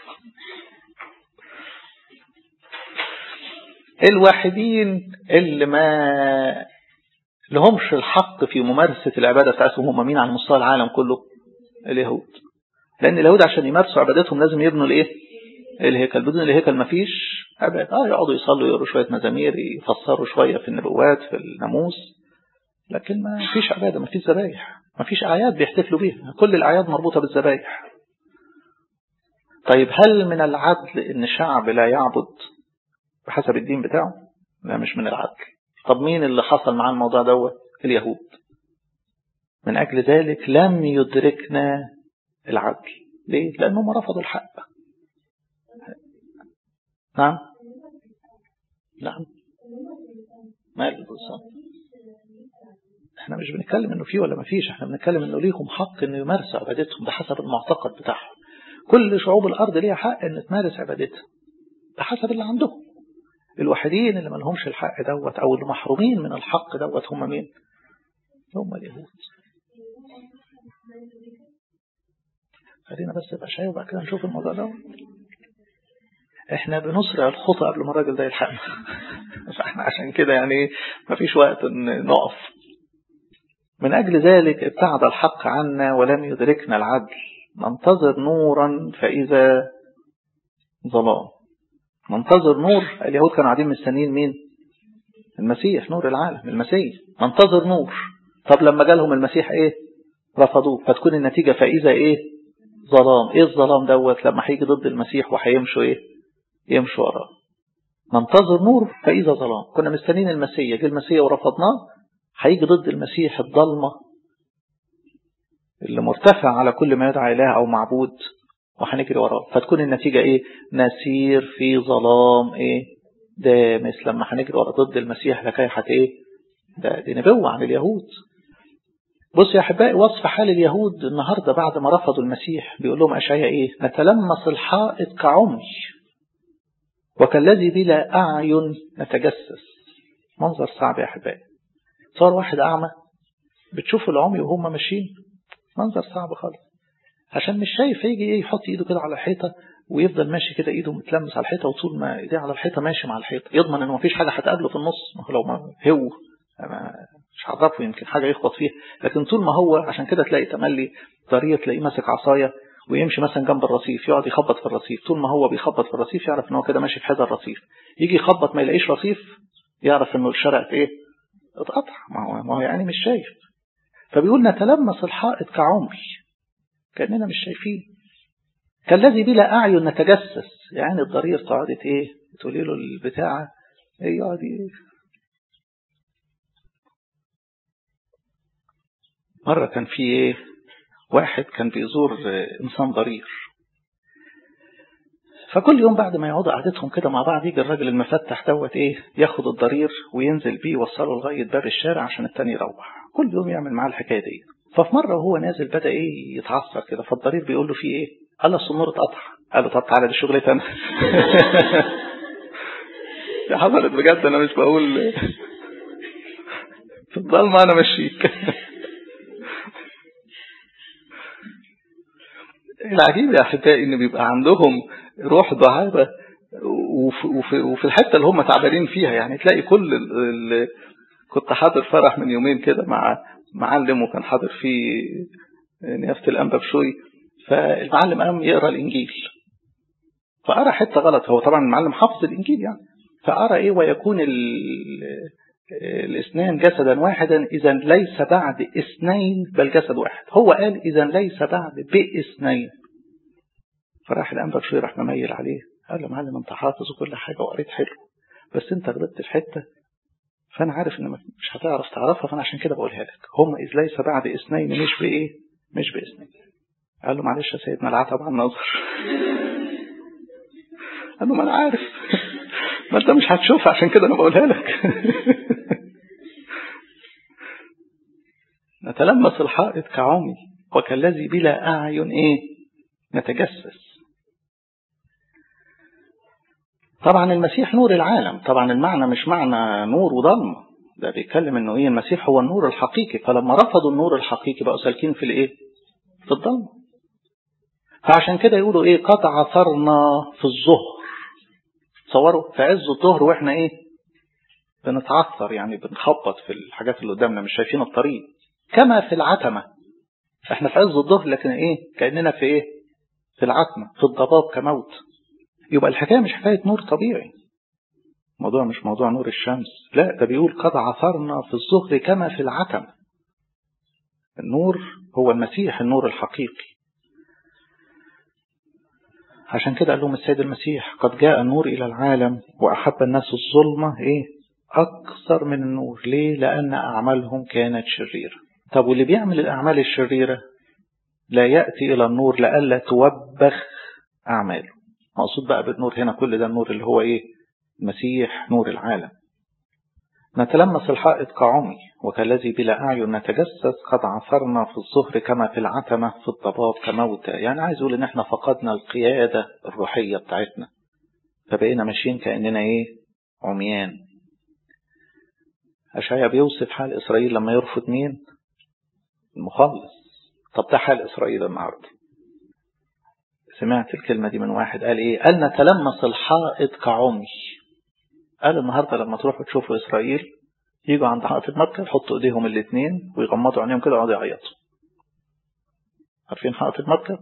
الوحيدين اللي ما لهمش الحق في ممارسة العبادة بتاعتهم هم مين على مستوى العالم كله اليهود لأن اليهود عشان يمارسوا عبادتهم لازم يبنوا الايه الهيكل بدون الهيكل مفيش عبادة اه يقعدوا يصلوا يقروا شوية مزامير يفسروا شوية في النبوات في الناموس لكن ما فيش عبادة ما فيش ذبايح ما فيش أعياد بيحتفلوا بيها كل الأعياد مربوطة بالذبايح طيب هل من العدل ان شعب لا يعبد بحسب الدين بتاعه لا مش من العدل طب مين اللي حصل معاه الموضوع دوت اليهود من أجل ذلك لم يدركنا العدل ليه لأنهم رفضوا الحق نعم نعم ما بالظبط احنا مش بنتكلم انه فيه ولا ما فيش احنا بنتكلم انه ليهم حق انه يمارسوا عبادتهم ده حسب المعتقد بتاعهم كل شعوب الارض ليها حق ان تمارس عبادتها ده حسب اللي عندهم الوحيدين اللي ما لهمش الحق دوت او اللي محرومين من الحق دوت هم مين هم اليهود خلينا بس يبقى شاي وبعد كده نشوف الموضوع ده احنا بنسرع الخطى قبل ما الراجل ده يلحقنا فاحنا عشان كده يعني ما فيش وقت نقف من أجل ذلك ابتعد الحق عنا ولم يدركنا العدل ننتظر نورا فإذا ظلام ننتظر نور اليهود كانوا قاعدين مستنيين مين المسيح نور العالم المسيح ننتظر نور طب لما جالهم المسيح ايه رفضوه فتكون النتيجة فإذا ايه ظلام ايه الظلام دوت لما هيجي ضد المسيح وهيمشوا ايه يمشوا وراه ننتظر نور فإذا ظلام كنا مستنيين المسيح جه المسيح ورفضناه هيجي ضد المسيح الضلمة اللي مرتفع على كل ما يدعى إله أو معبود وهنجري وراه فتكون النتيجة إيه نسير في ظلام إيه دامس لما هنجري ورا ضد المسيح لكي حت إيه ده دي نبوة عن اليهود بص يا أحبائي وصف حال اليهود النهاردة بعد ما رفضوا المسيح بيقول لهم أشعياء إيه نتلمس الحائط كعمي وكالذي بلا أعين نتجسس منظر صعب يا أحبائي صار واحد أعمى بتشوف العمي وهم ماشيين منظر صعب خالص عشان مش شايف يجي ايه يحط ايده كده على الحيطة ويفضل ماشي كده ايده متلمس على الحيطة وطول ما ايديه على الحيطة ماشي مع الحيطة يضمن انه مفيش حاجة هتقابله في النص ما هو لو ما هو مش هعرفه يمكن حاجة يخبط فيها لكن طول ما هو عشان كده تلاقي تملي طريق تلاقيه ماسك عصاية ويمشي مثلا جنب الرصيف يقعد يخبط في الرصيف طول ما هو بيخبط في الرصيف يعرف ان هو كده ماشي في حذا الرصيف يجي يخبط ما يلاقيش رصيف يعرف انه الشرق ايه اتقطع ما هو ما هو يعني مش شايف فبيقول نتلمس الحائط كعمي كأننا مش شايفين كالذي بلا أعين نتجسس يعني الضرير تقعدت ايه تقولي له البتاعة ايه يقعد ايه مرة كان في ايه واحد كان بيزور انسان ضرير فكل يوم بعد ما يقعدوا قعدتهم كده مع بعض يجي الراجل المفتح دوت ايه ياخد الضرير وينزل بيه يوصله لغايه باب الشارع عشان التاني يروح كل يوم يعمل معاه الحكايه دي ففي مره وهو نازل بدا ايه يتعصب كده فالضرير بيقول له في ايه قال له السنور اتقطع قال له طب تعالى دي شغلتي انا دي حصلت بجد انا مش بقول في الضلمه انا مشيك العجيب يا احبائي ان بيبقى عندهم روح دعابه وفي, وفي, وفي الحته اللي هم تعبانين فيها يعني تلاقي كل ال ال كنت حاضر فرح من يومين كده مع معلم وكان حاضر فيه نيافه الانبا بشوي فالمعلم قام يقرا الانجيل فقرا حته غلط هو طبعا المعلم حافظ الانجيل يعني فقرا ايه ويكون الاثنان جسدا واحدا إذا ليس بعد اثنين بل جسد واحد هو قال إذا ليس بعد باثنين فراح الأنبا شوي راح مميل عليه قال له معلم أنت حافظ وكل حاجة وقريت حلو بس أنت غلطت في حتة فأنا عارف إن مش هتعرف تعرفها فأنا عشان كده بقولها لك هم إذ ليس بعد اثنين مش بإيه مش باثنين قال له معلش يا سيدنا العتب عن النظر قال له ما أنا عارف ما أنت مش هتشوفها عشان كده أنا بقولها لك نتلمس الحائط كعمي وكالذي بلا أعين إيه نتجسس طبعا المسيح نور العالم طبعا المعنى مش معنى نور وضلمة ده بيتكلم انه ايه المسيح هو النور الحقيقي فلما رفضوا النور الحقيقي بقوا سالكين في الايه في الضلمة فعشان كده يقولوا ايه قد عثرنا في الظهر تصوروا في عز الظهر واحنا ايه بنتعثر يعني بنخبط في الحاجات اللي قدامنا مش شايفين الطريق كما في العتمة احنا في عز الظهر لكن ايه كأننا في ايه في العتمة في الضباب كموت يبقى الحكاية مش حكاية نور طبيعي موضوع مش موضوع نور الشمس لا ده بيقول قد عثرنا في الظهر كما في العتمة النور هو المسيح النور الحقيقي عشان كده قال لهم السيد المسيح قد جاء النور إلى العالم وأحب الناس الظلمة إيه أكثر من النور ليه لأن أعمالهم كانت شريرة طب واللي بيعمل الأعمال الشريرة لا يأتي إلى النور لألا توبخ أعماله مقصود بقى بالنور هنا كل ده النور اللي هو إيه المسيح نور العالم نتلمس الحائط كعمي وكالذي بلا أعين نتجسس قد عثرنا في الظهر كما في العتمة في الضباب كموتى يعني عايز أقول إن إحنا فقدنا القيادة الروحية بتاعتنا فبقينا ماشيين كأننا إيه عميان أشعيا بيوصف حال إسرائيل لما يرفض مين المخلص طب ده حال إسرائيل النهاردة سمعت الكلمة دي من واحد قال إيه قال نتلمس الحائط كعمي قال النهاردة لما تروحوا تشوفوا إسرائيل يجوا عند حائط المركب يحطوا إيديهم الاثنين ويغمضوا عينيهم كده ويقعدوا يعيطوا عارفين حائط المركب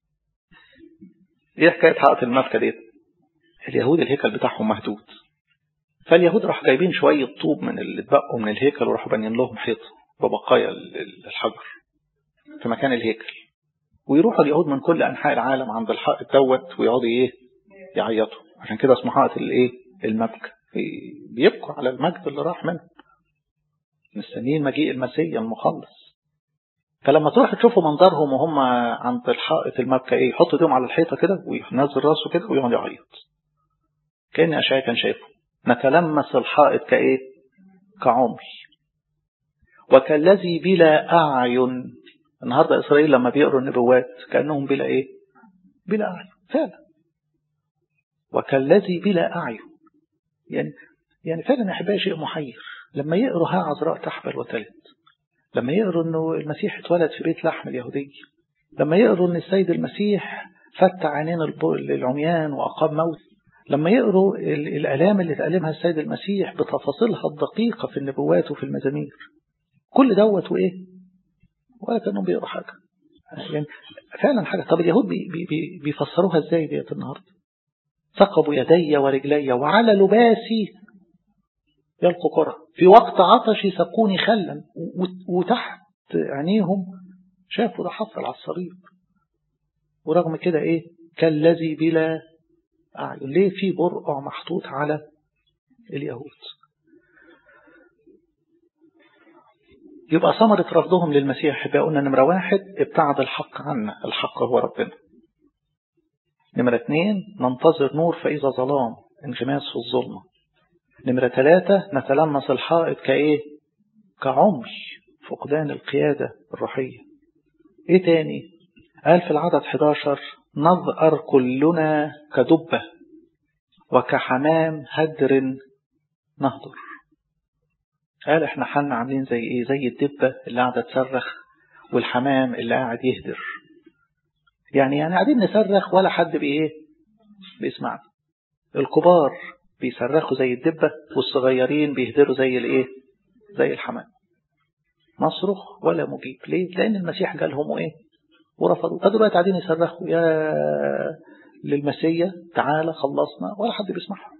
إيه حكاية حائط المركب دي اليهود الهيكل بتاعهم مهدود فاليهود راح جايبين شوية طوب من اللي اتبقوا من الهيكل وراحوا بانيين لهم حيط ببقايا الحجر في مكان الهيكل ويروحوا اليهود من كل أنحاء العالم عند الحائط دوت ويقعدوا إيه يعيطوا عشان كده اسمه حائط الإيه المبكى بيبكوا على المجد اللي راح منه مستنيين مجيء المسيح المخلص فلما تروح تشوفوا منظرهم وهم عند الحائط المبكى ايه يحط ايديهم على الحيطه كده وينزل راسه كده ويقعد يعيط كان اشعيا كان شايفه نتلمس الحائط كايه كعمي وكالذي بلا اعين النهارده اسرائيل لما بيقروا النبوات كانهم بلا ايه بلا اعين فعلا وكالذي بلا اعين يعني يعني فعلا احبائي شيء محير لما يقروا ها عذراء تحبل وتلد لما يقروا انه المسيح اتولد في بيت لحم اليهودية لما يقروا ان السيد المسيح فتح عينين العميان واقام موت لما يقروا الالام اللي تألمها السيد المسيح بتفاصيلها الدقيقة في النبوات وفي المزامير كل دوت وايه ولا كانوا بيقروا حاجة يعني فعلا حاجة طب اليهود بي بي بيفسروها ازاي ديت النهارده ثقبوا يدي ورجلي وعلى لباسي يلقوا كرة في وقت عطشي سقوني خلا وتحت عينيهم شافوا ده حصل على الصليب ورغم كده ايه كالذي بلا أعين ليه في برقع محطوط على اليهود يبقى ثمرة رفضهم للمسيح يبقى قلنا نمرة واحد ابتعد الحق عنا الحق هو ربنا نمرة اثنين ننتظر نور فإذا ظلام انغماس في الظلمة نمرة ثلاثة نتلمس الحائط كإيه كعمي فقدان القيادة الروحية إيه تاني قال في العدد 11 نظأر كلنا كدبة وكحمام هدر نهدر قال احنا حالنا عاملين زي ايه زي الدبة اللي قاعدة تصرخ والحمام اللي قاعد يهدر يعني يعني قاعدين نصرخ ولا حد بايه بيسمعنا الكبار بيصرخوا زي الدبة والصغيرين بيهدروا زي الايه زي الحمام نصرخ ولا مجيب ليه لان المسيح جالهم ايه ورفضوا فدلوقتي قاعدين يصرخوا يا للمسيا تعالى خلصنا ولا حد بيسمعهم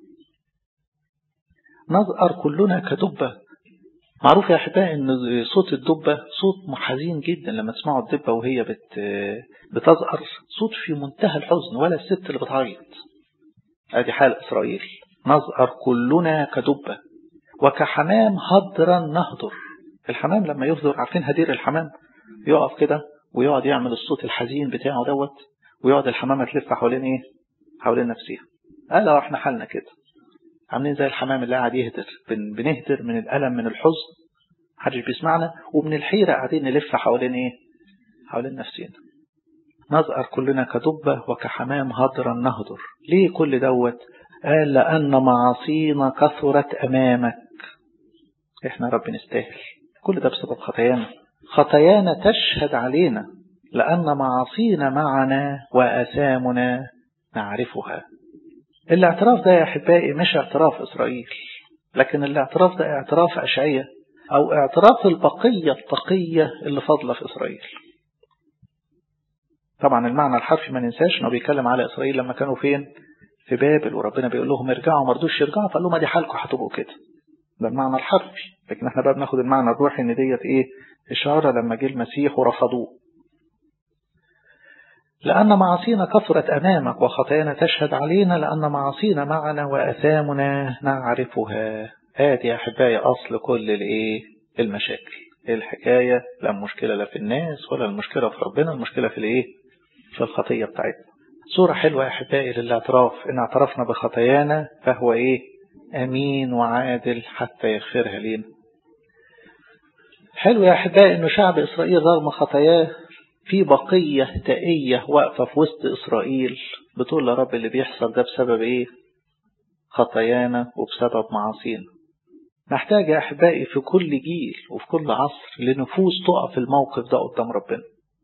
نظأر كلنا كدبة معروف يا أحبائي أن صوت الدبة صوت محزين جدا لما تسمعوا الدبة وهي بت بتزأر صوت في منتهى الحزن ولا الست اللي بتعيط ادي حال إسرائيل نظأر كلنا كدبة وكحمام هدرا نهدر الحمام لما يهدر عارفين هدير الحمام يقف كده ويقعد يعمل الصوت الحزين بتاعه دوت ويقعد الحمامة تلف حوالين ايه حوالين نفسها قال احنا حالنا كده عاملين زي الحمام اللي قاعد يهدر بن بنهدر من الألم من الحزن محدش بيسمعنا ومن الحيرة قاعدين نلف حوالين ايه حوالين نفسنا نزأر كلنا كدبة وكحمام هدرا نهدر ليه كل دوت قال لأن معاصينا كثرت أمامك احنا رب نستاهل كل ده بسبب خطايانا خطايانا تشهد علينا لأن معاصينا معنا وأثامنا نعرفها الاعتراف ده يا أحبائي مش اعتراف إسرائيل لكن الاعتراف ده اعتراف أشعية أو اعتراف البقية التقية اللي فاضلة في إسرائيل طبعا المعنى الحرفي ما ننساش انه بيتكلم على إسرائيل لما كانوا فين في بابل وربنا بيقول لهم ارجعوا ما رضوش يرجعوا فقال لهم ادي حالكم هتبقوا كده ده المعنى الحرفي لكن احنا بقى بناخد المعنى الروحي ان ديت ايه اشاره لما جه المسيح ورفضوه لأن معاصينا كثرت أمامك وخطايانا تشهد علينا لأن معاصينا معنا وأثامنا نعرفها هذه يا أحبائي أصل كل الإيه المشاكل الحكاية لا مشكلة لا في الناس ولا المشكلة في ربنا المشكلة في الإيه في الخطية بتاعتنا صورة حلوة يا أحبائي للاعتراف إن اعترفنا بخطايانا فهو إيه أمين وعادل حتى يغفرها لنا حلو يا أحبائي إنه شعب إسرائيل رغم خطاياه في بقية تائية واقفة في وسط إسرائيل بتقول يا رب اللي بيحصل ده بسبب إيه خطايانا وبسبب معاصينا نحتاج يا أحبائي في كل جيل وفي كل عصر لنفوس تقف الموقف ده قدام ربنا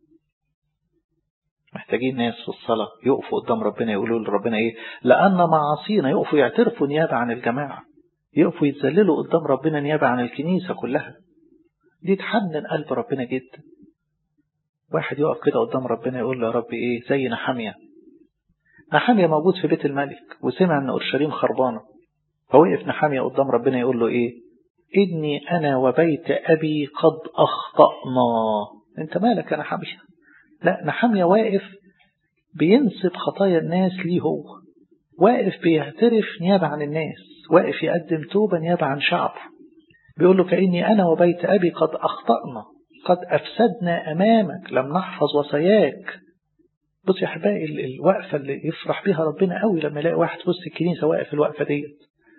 محتاجين ناس في الصلاة يقفوا قدام ربنا يقولوا لربنا إيه لأن معاصينا يقفوا يعترفوا نيابة عن الجماعة يقفوا يتذللوا قدام ربنا نيابة عن الكنيسة كلها دي تحنن قلب ربنا جدا واحد يقف كده قدام ربنا يقول له يا رب ايه زي نحامية نحامية موجود في بيت الملك وسمع ان اورشليم خربانة فوقف نحامية قدام ربنا يقول له ايه اني انا وبيت ابي قد اخطأنا انت مالك يا نحامية لا نحامية واقف بينسب خطايا الناس ليه هو واقف بيعترف نيابة عن الناس واقف يقدم توبة نيابة عن شعبه بيقول له كأني أنا وبيت أبي قد أخطأنا قد أفسدنا أمامك لم نحفظ وصاياك بص يا أحبائي الوقفة اللي يفرح بها ربنا قوي لما يلاقي واحد في وسط الكنيسة واقف الوقفة ديت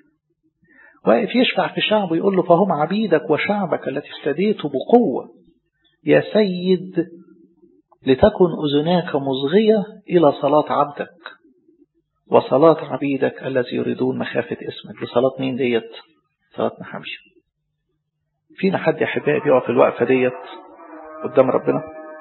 واقف يشفع في شعبه يقول له فهم عبيدك وشعبك التي افتديته بقوة يا سيد لتكن أذناك مصغية إلى صلاة عبدك وصلاة عبيدك الذي يريدون مخافة اسمك دي صلاة مين ديت صلاة نحمشة فينا حد يا أحبائي بيقف الوقفة ديت قدام ربنا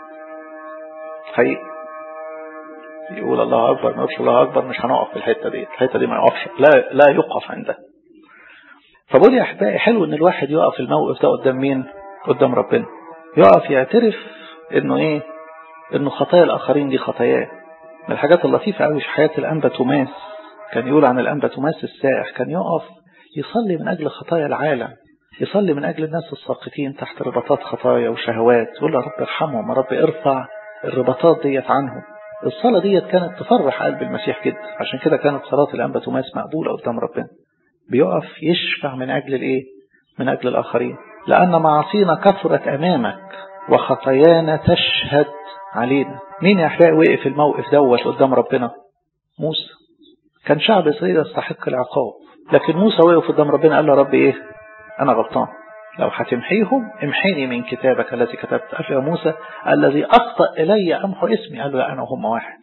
حقيقي يقول الله أكبر ما يقولش الله أكبر مش هنقف في الحتة دي الحتة دي ما يقفش لا لا يقف عندها فبقول يا أحبائي حلو إن الواحد يقف الموقف ده قدام مين قدام ربنا يقف يعترف إنه إيه إنه خطايا الآخرين دي خطاياه من الحاجات اللطيفة قوي في حياة الأنبا توماس كان يقول عن الأنبا توماس السائح كان يقف يصلي من أجل خطايا العالم يصلي من أجل الناس الساقطين تحت رباطات خطايا وشهوات يقول يا رب ارحمهم يا رب ارفع الرباطات ديت عنهم الصلاة ديت كانت تفرح قلب المسيح جدا عشان كده كانت صلاة الأنبا توماس مقبولة قدام ربنا بيقف يشفع من أجل الإيه من أجل الآخرين لأن معاصينا كثرت أمامك وخطايانا تشهد علينا مين يا أحبائي وقف الموقف دوت قدام ربنا موسى كان شعب إسرائيل يستحق العقاب لكن موسى وقف قدام ربنا قال له رب إيه أنا غلطان لو هتمحيهم امحيني من كتابك الذي كتبت قال يا موسى الذي أخطأ إلي أمحو اسمي قال له لا أنا وهم واحد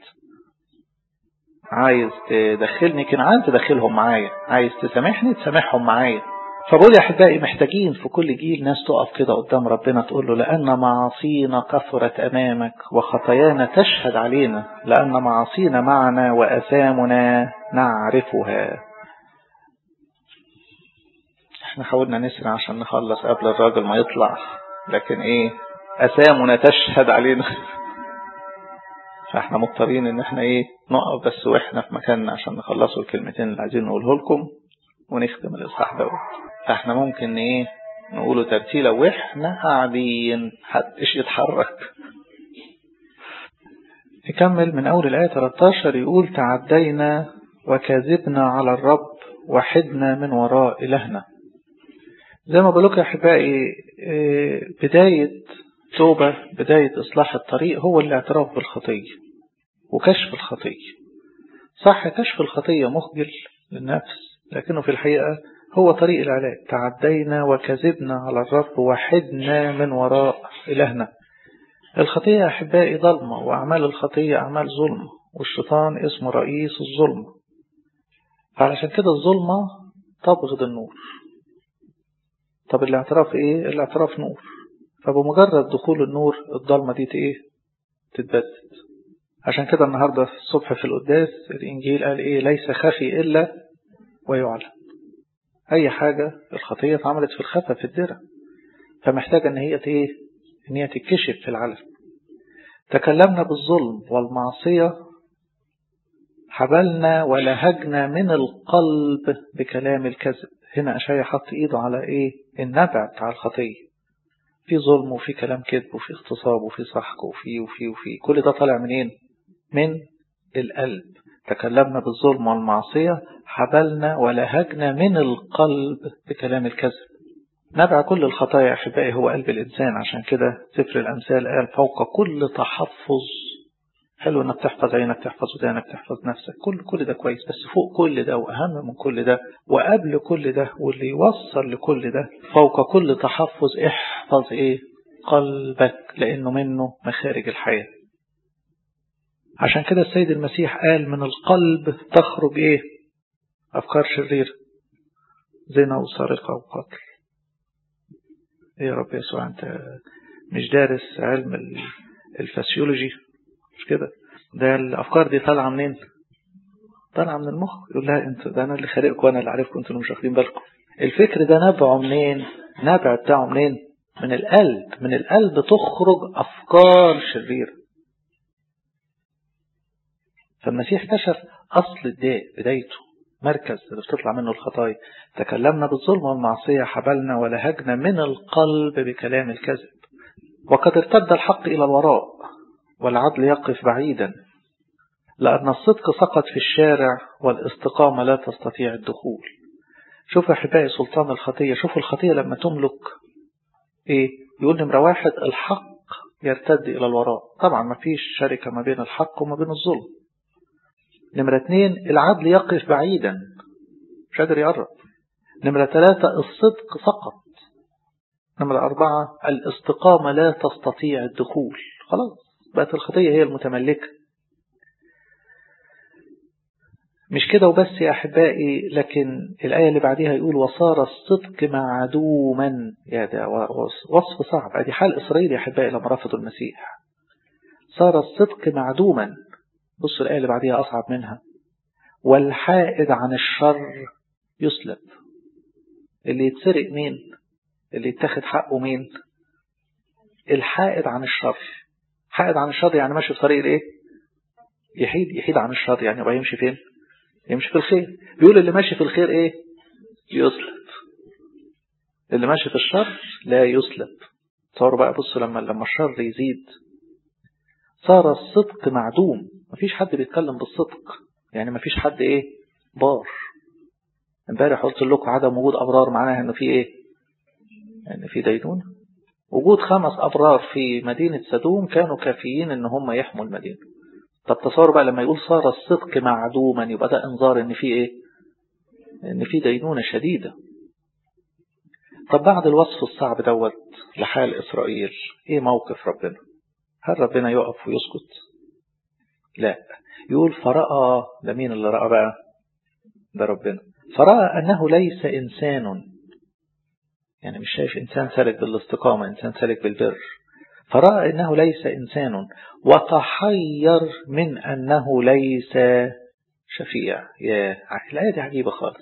عايز تدخلني كنعان تدخلهم معايا عايز تسامحني تسامحهم معايا فبقول يا أحبائي محتاجين في كل جيل ناس تقف كده قدام ربنا تقول له لأن معاصينا كثرت أمامك وخطايانا تشهد علينا لأن معاصينا معنا وأثامنا نعرفها احنا حاولنا نسرع عشان نخلص قبل الراجل ما يطلع لكن ايه أثامنا تشهد علينا فاحنا مضطرين ان احنا ايه نقف بس واحنا في مكاننا عشان نخلصوا الكلمتين اللي عايزين نقوله لكم ونختم الإصحاح دوت فاحنا ممكن ايه نقوله ترتيلة واحنا قاعدين محدش يتحرك نكمل من أول الآية 13 يقول تعدينا وكذبنا على الرب وحدنا من وراء إلهنا زي ما بقولك يا أحبائي بداية توبة بداية إصلاح الطريق هو الاعتراف بالخطية وكشف الخطية صح كشف الخطية مخجل للنفس لكنه في الحقيقة هو طريق العلاج تعدينا وكذبنا على الرب وحدنا من وراء إلهنا الخطية يا أحبائي ظلمة وأعمال الخطية أعمال ظلمة والشيطان اسمه رئيس الظلمة فعلشان كده الظلمة تبغض النور طب الاعتراف ايه الاعتراف نور فبمجرد دخول النور الضلمة دي ايه تتبدد عشان كده النهاردة الصبح في القداس الإنجيل قال إيه ليس خفي إلا ويعلم أي حاجة الخطية اتعملت في الخفا في الدرة فمحتاجة إن هي إيه إن هي تتكشف في العلم تكلمنا بالظلم والمعصية حبلنا ولهجنا من القلب بكلام الكذب هنا أشعيا حط إيده على إيه النبع بتاع الخطية في ظلم وفي كلام كذب وفي اغتصاب وفي سحق وفي وفي وفي كل ده طالع منين من القلب تكلمنا بالظلم والمعصية حبلنا ولهجنا من القلب بكلام الكذب نبع كل الخطايا أحبائي هو قلب الإنسان عشان كده سفر الأمثال قال فوق كل تحفظ حلو انك تحفظ عينك تحفظ ودانك تحفظ نفسك كل كل ده كويس بس فوق كل ده واهم من كل ده وقبل كل ده واللي يوصل لكل ده فوق كل تحفظ احفظ ايه قلبك لانه منه مخارج الحياة عشان كده السيد المسيح قال من القلب تخرج ايه افكار شريرة زنا وسرقة وقتل ايه يا رب يسوع انت مش دارس علم الفسيولوجي مش كده ده الافكار دي طالعه منين طالعه من المخ يقول لها انت ده انا اللي خالقكم وانا اللي عارفكم انتوا مش واخدين بالكم الفكر ده نبعه منين نبع بتاعه منين من القلب من القلب تخرج افكار شريره فالمسيح كشف اصل الداء بدايته مركز اللي بتطلع منه الخطايا تكلمنا بالظلم والمعصيه حبلنا ولهجنا من القلب بكلام الكذب وقد ارتد الحق الى الوراء والعدل يقف بعيدا لأن الصدق سقط في الشارع والاستقامة لا تستطيع الدخول شوف أحبائي سلطان الخطية شوف الخطية لما تملك إيه يقول نمرة واحد الحق يرتد إلى الوراء طبعا ما فيش شركة ما بين الحق وما بين الظلم نمرة اتنين العدل يقف بعيدا مش قادر يقرب نمرة ثلاثة الصدق سقط نمرة أربعة الاستقامة لا تستطيع الدخول خلاص بقت الخطية هي المتملكة مش كده وبس يا أحبائي لكن الآية اللي بعديها يقول وصار الصدق معدوما يا ده وصف صعب ادي حال إسرائيل يا أحبائي لما رفضوا المسيح صار الصدق معدوما بصوا الآية اللي بعديها أصعب منها والحائد عن الشر يسلب اللي يتسرق مين اللي يتاخد حقه مين الحائد عن الشر حائد عن الشر يعني ماشي في طريق الايه يحيد يحيد عن الشر يعني يبقى يمشي فين يمشي في الخير بيقول اللي ماشي في الخير ايه يسلب اللي ماشي في الشر لا يسلب تصوروا بقى بصوا لما لما الشر يزيد صار الصدق معدوم مفيش حد بيتكلم بالصدق يعني مفيش حد ايه بار امبارح قلت لكم عدم وجود ابرار معناها انه في ايه ان في دينونه وجود خمس أبرار في مدينة سدوم كانوا كافيين إن هم يحموا المدينة طب تصور بقى لما يقول صار الصدق معدوما يبقى ده إنذار إن في إيه إن في دينونة شديدة طب بعد الوصف الصعب دوت لحال إسرائيل إيه موقف ربنا هل ربنا يقف ويسكت لا يقول فرأى ده مين اللي رأى بقى ده ربنا فرأى أنه ليس إنسان يعني مش شايف إنسان سالك بالاستقامة إنسان سالك بالبر فرأى أنه ليس إنسان وتحير من أنه ليس شفيع يا الآية دي عجيبة خالص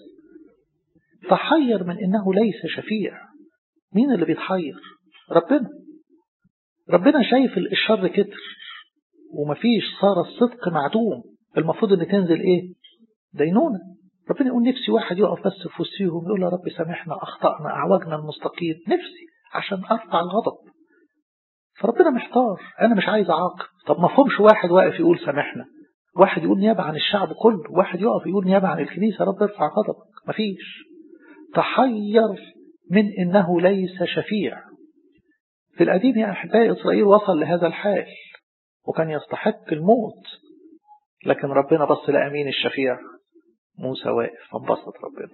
تحير من أنه ليس شفيع مين اللي بيتحير ربنا ربنا شايف الشر كتر ومفيش صار الصدق معدوم المفروض ان تنزل ايه دينونة ربنا يقول نفسي واحد يقف بس في وسطهم يقول يا رب سامحنا اخطأنا اعوجنا المستقيم نفسي عشان ارفع الغضب فربنا محتار انا مش عايز اعاقب طب ما فهمش واحد واقف يقول سامحنا واحد يقول نيابة عن الشعب كله واحد يقف يقول نيابة عن الكنيسة رب ارفع غضبك مفيش تحير من انه ليس شفيع في القديم يا أحبائي إسرائيل وصل لهذا الحال وكان يستحق الموت لكن ربنا بص لقى مين الشفيع موسى واقف فانبسط ربنا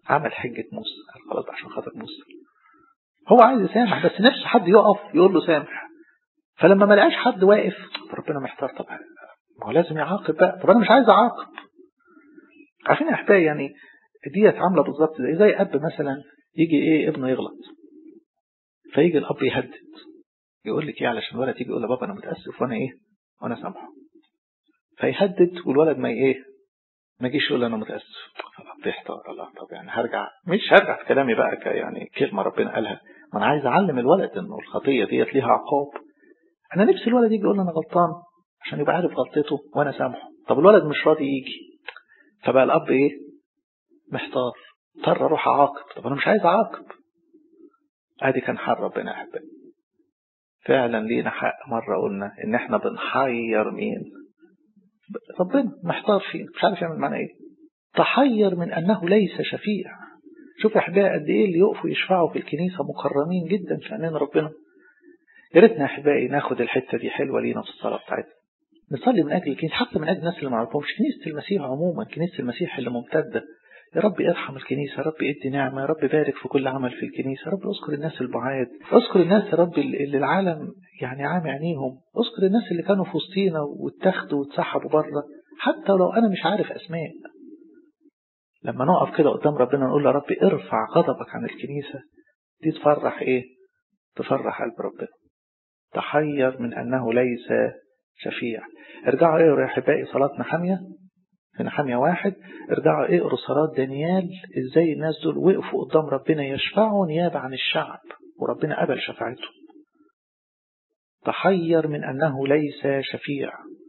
عمل حجة موسى خلاص عشان خاطر موسى هو عايز يسامح بس نفسه حد يقف يقول له سامح فلما ما لقاش حد واقف ربنا محتار طب ما هو لازم يعاقب بقى طب انا مش عايز اعاقب عارفين يا احبائي يعني ديت عامله بالظبط زي زي اب مثلا يجي ايه ابنه يغلط فيجي الاب يهدد يقول لك ايه علشان الولد يجي يقول لبابا انا متاسف وانا ايه وانا سامحه فيهدد والولد ما ايه ما يجيش يقول انا متاسف الاب يحتار الله طب يعني هرجع مش هرجع في كلامي بقى يعني كلمه ربنا قالها ما انا عايز اعلم الولد انه الخطيه ديت ليها عقاب انا نفسي الولد يجي يقول انا غلطان عشان يبقى عارف غلطته وانا سامحه طب الولد مش راضي يجي فبقى الاب ايه محتار اضطر اروح اعاقب طب انا مش عايز اعاقب ادي كان حال ربنا يا احبائي فعلا لينا حق مرة قلنا ان احنا بنحير مين ربنا محتار فين مش عارف يعمل معنا ايه تحير من انه ليس شفيع شوف يا احبائي قد ايه اللي يقفوا يشفعوا في الكنيسة مكرمين جدا في عينين ربنا يا ريتنا يا احبائي ناخد الحتة دي حلوة لينا في الصلاة بتاعتنا نصلي من اجل الكنيسة حتى من اجل الناس اللي ما عرفهمش كنيسة المسيح عموما كنيسة المسيح اللي ممتدة يا رب ارحم الكنيسة يا رب ادي نعمة يا رب بارك في كل عمل في الكنيسة يا رب اذكر الناس البعاد اذكر الناس يا رب اللي العالم يعني عام عينيهم اذكر الناس اللي كانوا في وسطينا واتخذوا واتسحبوا بره حتى لو انا مش عارف اسماء لما نقف كده قدام ربنا نقول يا رب ارفع غضبك عن الكنيسة دي تفرح ايه تفرح قلب ربنا تحير من انه ليس شفيع ارجعوا اقروا يا احبائي صلاة نحمية في نحمية واحد ارجعوا اقروا صلاة دانيال ازاي الناس دول وقفوا قدام ربنا يشفعوا نيابة عن الشعب وربنا قبل شفاعتهم تحير من انه ليس شفيع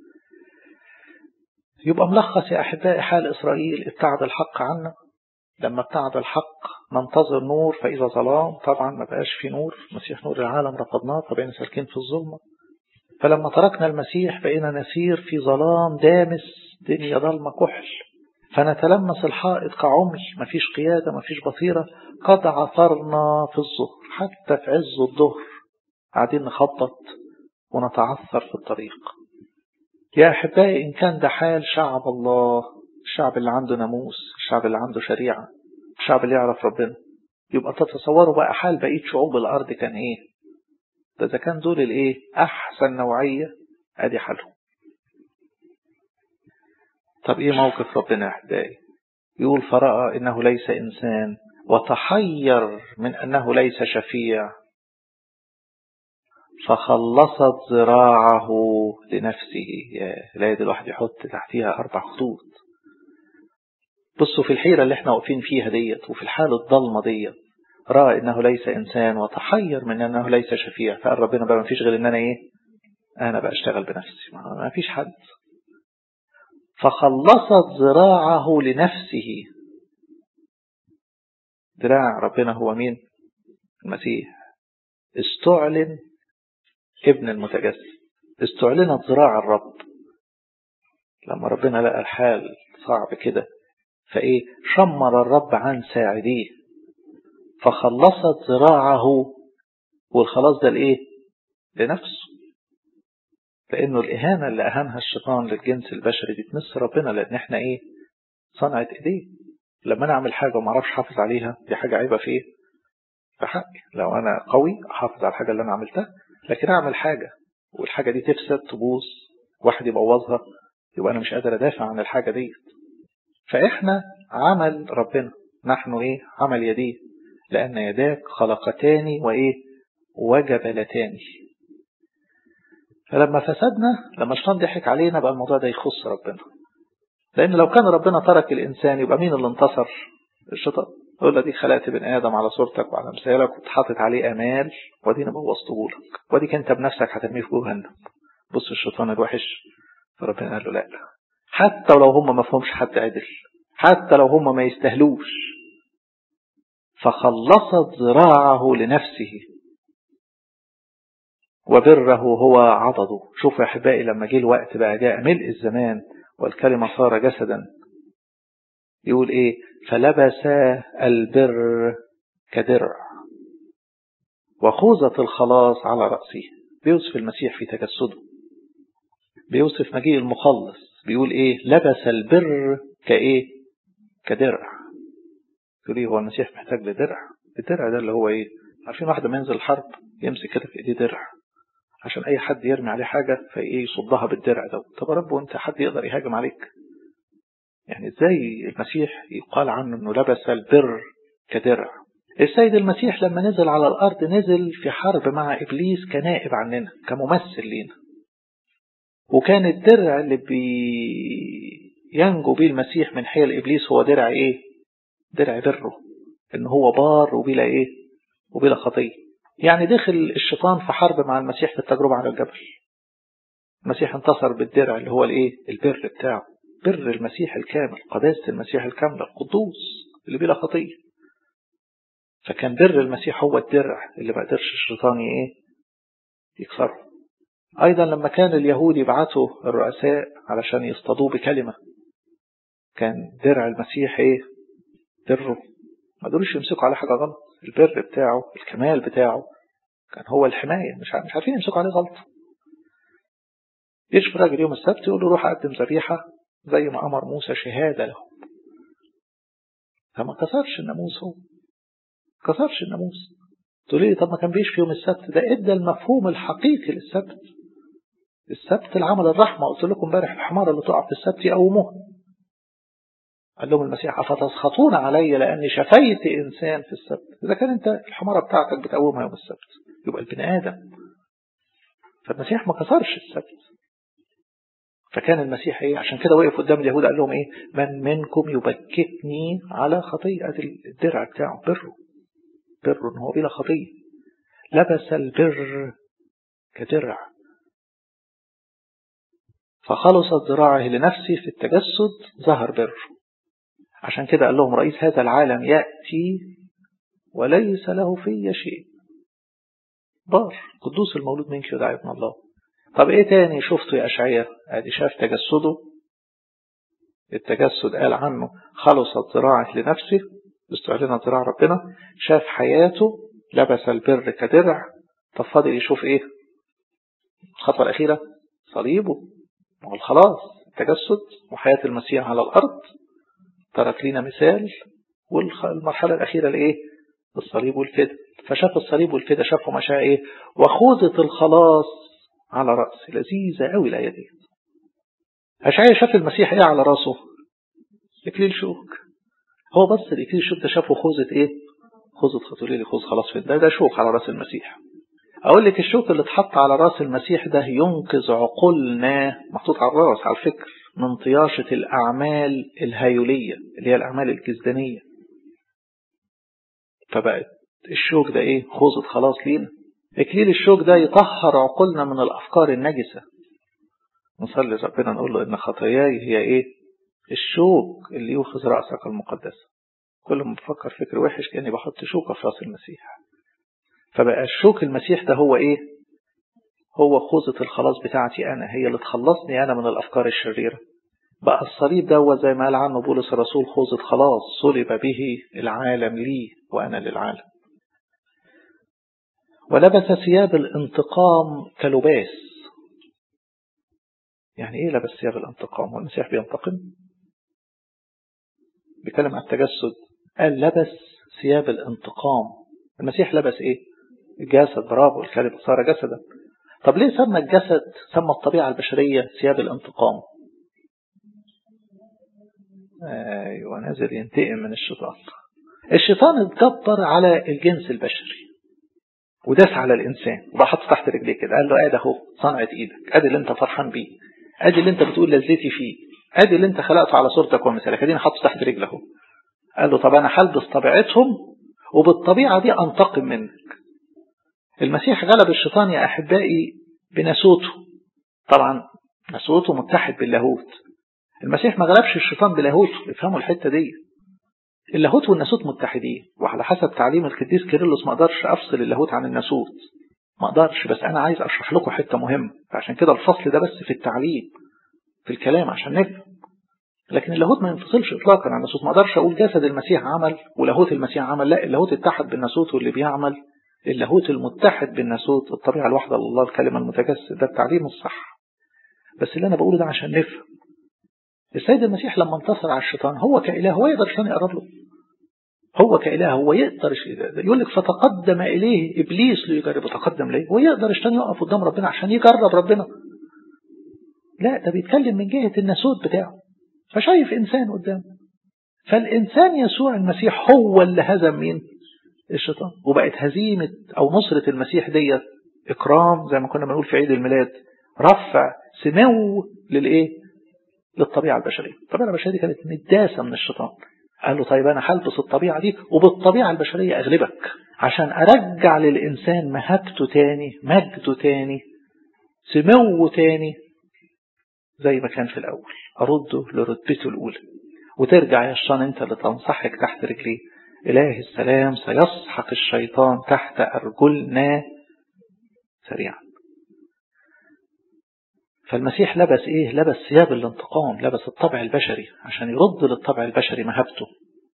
يبقى ملخص يا احبائي حال اسرائيل ابتعد الحق عنا لما ابتعد الحق ننتظر نور فاذا ظلام طبعا ما بقاش في نور مسيح نور العالم رفضناه فبقينا سالكين في الظلمه فلما تركنا المسيح بقينا نسير في ظلام دامس دنيا ضلمة كحل فنتلمس الحائط كعمي مفيش قيادة مفيش بصيرة قد عثرنا في الظهر حتى في عز الظهر قاعدين نخبط ونتعثر في الطريق يا أحبائي إن كان ده حال شعب الله الشعب اللي عنده ناموس الشعب اللي عنده شريعة الشعب اللي يعرف ربنا يبقى تتصوروا بقى حال بقية شعوب الأرض كان إيه ده إذا كان دول الإيه أحسن نوعية أدي حالهم طب إيه موقف ربنا يا أحبائي يقول فرأى إنه ليس إنسان وتحير من أنه ليس شفيع فخلصت ذراعه لنفسه يا لا الواحد يحط تحتيها أربع خطوط بصوا في الحيرة اللي احنا واقفين فيها ديت وفي الحالة الضلمة ديت رأى إنه ليس إنسان وتحير من أنه ليس شفيع فقال ربنا بقى ما فيش غير إن أنا إيه أنا بقى أشتغل بنفسي ما فيش حد فخلصت ذراعه لنفسه ذراع ربنا هو مين المسيح استعلن ابن المتجسد استعلنت ذراع الرب لما ربنا لقى الحال صعب كده فايه شمر الرب عن ساعديه فخلصت ذراعه والخلاص ده لايه لنفسه لانه الاهانه اللي اهانها الشيطان للجنس البشري دي تمس ربنا لان احنا ايه صنعت ايديه لما انا اعمل حاجه وما اعرفش احافظ عليها دي حاجه عيبه في ايه في حقي لو انا قوي احافظ على الحاجه اللي انا عملتها لكن اعمل حاجه والحاجه دي تفسد تبوظ واحد يبوظها يبقى انا مش قادر ادافع عن الحاجه دي فاحنا عمل ربنا نحن ايه عمل يديه لان يداك خلقتان وايه وجبلتان فلما فسدنا لما الشيطان ضحك علينا بقى الموضوع ده يخص ربنا لأن لو كان ربنا ترك الإنسان يبقى مين اللي انتصر الشيطان يقول له دي خلقت بني آدم على صورتك وعلى مثالك وحاطط عليه أمال ودينا بوظته لك وديك أنت بنفسك هترميه في جهنم بص الشيطان الوحش فربنا قال له لا حتى لو هم ما فهمش حد عدل حتى لو هم ما يستهلوش فخلصت ذراعه لنفسه وبره هو عضده شوفوا يا أحبائي لما جه الوقت بقى جاء ملء الزمان والكلمة صار جسدا يقول إيه فلبس البر كدرع وخوذة الخلاص على رأسه بيوصف المسيح في تجسده بيوصف مجيء المخلص بيقول إيه لبس البر كإيه كدرع تقول لي هو المسيح محتاج لدرع الدرع ده اللي هو ايه عارفين واحد ما ينزل الحرب يمسك كده في ايديه درع عشان اي حد يرمي عليه حاجة فايه يصدها بالدرع ده طب يا رب وانت حد يقدر يهاجم عليك يعني ازاي المسيح يقال عنه انه لبس البر كدرع السيد المسيح لما نزل على الارض نزل في حرب مع ابليس كنائب عننا كممثل لينا وكان الدرع اللي بينجو بيه المسيح من حيل ابليس هو درع ايه درع بره ان هو بار وبلا ايه وبلا خطيه يعني دخل الشيطان في حرب مع المسيح في التجربه على الجبل المسيح انتصر بالدرع اللي هو الايه البر بتاعه بر المسيح الكامل قداسه المسيح الكامله القدوس اللي بلا خطيه فكان بر المسيح هو الدرع اللي ما قدرش الشيطان ايه يكسره ايضا لما كان اليهود يبعثوا الرؤساء علشان يصطادوه بكلمه كان درع المسيح ايه بره ما قدروش يمسكوا على حاجه غلط البر بتاعه الكمال بتاعه كان هو الحمايه مش مش عارفين يمسكوا عليه غلط يشفي راجل يوم السبت يقول له روح اقدم ذبيحه زي ما امر موسى شهاده له فما كسرش الناموس هو كسرش الناموس تقول لي طب ما كان بيشفي يوم السبت ده ادى المفهوم الحقيقي للسبت السبت العمل الرحمة قلت لكم امبارح الحمارة اللي تقع في السبت يقوموها قال لهم المسيح أفتسخطون علي لأني شفيت إنسان في السبت إذا كان أنت الحمارة بتاعتك بتقومها يوم السبت يبقى البني آدم فالمسيح ما كسرش السبت فكان المسيح ايه عشان كده وقف قدام اليهود قال لهم ايه من منكم يبكتني على خطيئة الدرع بتاعه بره بر هو بلا خطية لبس البر كدرع فخلصت ذراعه لنفسه في التجسد ظهر بر عشان كده قال لهم رئيس هذا العالم يأتي وليس له في شيء بار قدوس المولود منك يدعى ابن الله طب ايه تاني شفته يا أشعية ادي شاف تجسده التجسد قال عنه خلصت ذراعه لنفسه استعلنت ذراع ربنا شاف حياته لبس البر كدرع طب فاضل يشوف ايه الخطوة الأخيرة صليبه والخلاص التجسد وحياة المسيح على الأرض ترك لنا مثال والمرحلة الأخيرة لإيه الصليب والفدا فشاف الصليب والفدا شافه ما شاء إيه وخوذة الخلاص على رأسه لذيذة قوي الآية دي أشعيا شاف المسيح إيه على رأسه إكليل شوك هو بص الإكليل الشوك ده شافه خوذة إيه خوذة خطولي خوذ خلاص في ده ده شوك على رأس المسيح أقول لك الشوك اللي اتحط على رأس المسيح ده ينقذ عقولنا محطوط على الرأس على الفكر من طياشة الأعمال الهيولية اللي هي الأعمال الجزدانية فبقت الشوك ده إيه خوذة خلاص لينا إكليل الشوك ده يطهر عقولنا من الأفكار النجسة نصلي ربنا نقول له إن خطاياي هي إيه الشوك اللي يوخذ رأسك المقدسة كل ما بفكر فكر وحش كأني بحط شوكة في رأس المسيح فبقى الشوك المسيح ده هو إيه هو خوذة الخلاص بتاعتي أنا هي اللي تخلصني أنا من الأفكار الشريرة بقى الصليب ده زي ما قال عنه بولس الرسول خوذة خلاص صلب به العالم لي وأنا للعالم ولبس ثياب الانتقام كلباس يعني ايه لبس ثياب الانتقام والمسيح بينتقم بيتكلم عن التجسد قال لبس ثياب الانتقام المسيح لبس ايه الجسد برافو الكلمة صار جسدا طب ليه سمى الجسد سمى الطبيعة البشرية ثياب الانتقام ايوه نازل ينتقم من الشيطان الشيطان اتجبر على الجنس البشري وداس على الانسان وبقى حاطه تحت رجليه كده قال له ادي اهو صنعه ايدك ادي اللي انت فرحان بيه ادي اللي انت بتقول لذتي فيه ادي اللي انت خلقته على صورتك ومثالك اديني حاطه تحت رجله اهو قال له طب انا هلبس طبيعتهم وبالطبيعه دي انتقم منك المسيح غلب الشيطان يا احبائي بناسوته طبعا ناسوته متحد باللاهوت المسيح ما غلبش الشيطان بلاهوته افهموا الحته دي اللاهوت والناسوت متحدين وعلى حسب تعليم القديس كيرلس ما اقدرش افصل اللاهوت عن الناسوت ما اقدرش بس انا عايز اشرح لكم حته مهمه فعشان كده الفصل ده بس في التعليم في الكلام عشان نفهم لكن اللاهوت ما ينفصلش اطلاقا عن الناسوت ما اقدرش اقول جسد المسيح عمل ولاهوت المسيح عمل لا اللاهوت اتحد بالناسوت واللي بيعمل اللاهوت المتحد بالناسوت الطبيعه الواحده لله الكلمه المتجسد ده التعليم الصح بس اللي انا بقوله ده عشان نفهم السيد المسيح لما انتصر على الشيطان هو كإله هو يقدر الشيطان يقرب له هو كإله هو يقدر يقول لك فتقدم إليه إبليس ليجربه تقدم ليه هو يقدر عشان يقف قدام ربنا عشان يجرب ربنا لا ده بيتكلم من جهة الناسوت بتاعه فشايف إنسان قدامه فالإنسان يسوع المسيح هو اللي هزم مين الشيطان وبقت هزيمة أو نصرة المسيح ديت إكرام زي ما كنا بنقول في عيد الميلاد رفع سمو للإيه للطبيعة البشرية الطبيعة البشرية كانت مداسة من الشيطان قال له طيب أنا هلبس الطبيعة دي وبالطبيعة البشرية أغلبك عشان أرجع للإنسان مهابته تاني مجده تاني سمو تاني زي ما كان في الأول أرده لرتبته الأولى وترجع يا الشيطان أنت اللي تنصحك تحت رجليه إله السلام سيسحق الشيطان تحت أرجلنا سريعا فالمسيح لبس إيه لبس ثياب الانتقام لبس الطبع البشري عشان يرد للطبع البشري مهبته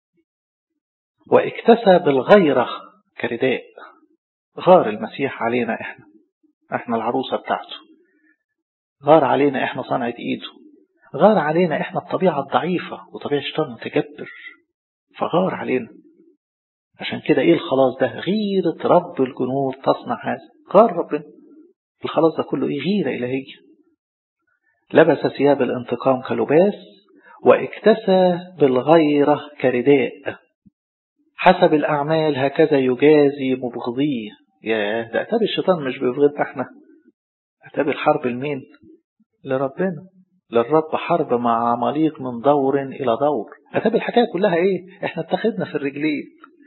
واكتسى بالغيرة كرداء غار المسيح علينا إحنا إحنا العروسة بتاعته غار علينا إحنا صنعة إيده غار علينا إحنا الطبيعة الضعيفة وطبيعة الشيطان متجبر فغار علينا عشان كده إيه الخلاص ده غيرة رب الجنود تصنع هذا غار ربنا الخلاص ده كله إيه غيرة إلهية لبس ثياب الانتقام كلباس واكتسى بالغيرة كرداء حسب الأعمال هكذا يجازي مبغضيه يا ده أتاب الشيطان مش بيبغضنا احنا أتاب الحرب لمين لربنا للرب حرب مع عماليق من دور إلى دور أتاب الحكاية كلها إيه احنا اتخذنا في الرجلين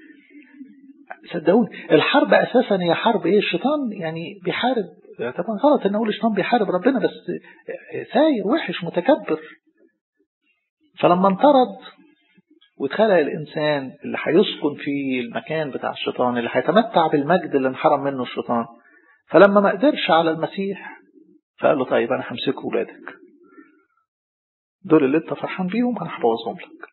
صدقوني الحرب أساسا هي حرب إيه الشيطان يعني بيحارب طبعا غلط ان اقول الشيطان بيحارب ربنا بس ساير وحش متكبر فلما انطرد واتخلق الانسان اللي هيسكن في المكان بتاع الشيطان اللي هيتمتع بالمجد اللي انحرم منه الشيطان فلما ما قدرش على المسيح فقال له طيب انا همسك ولادك دول اللي انت فرحان بيهم انا هبوظهم لك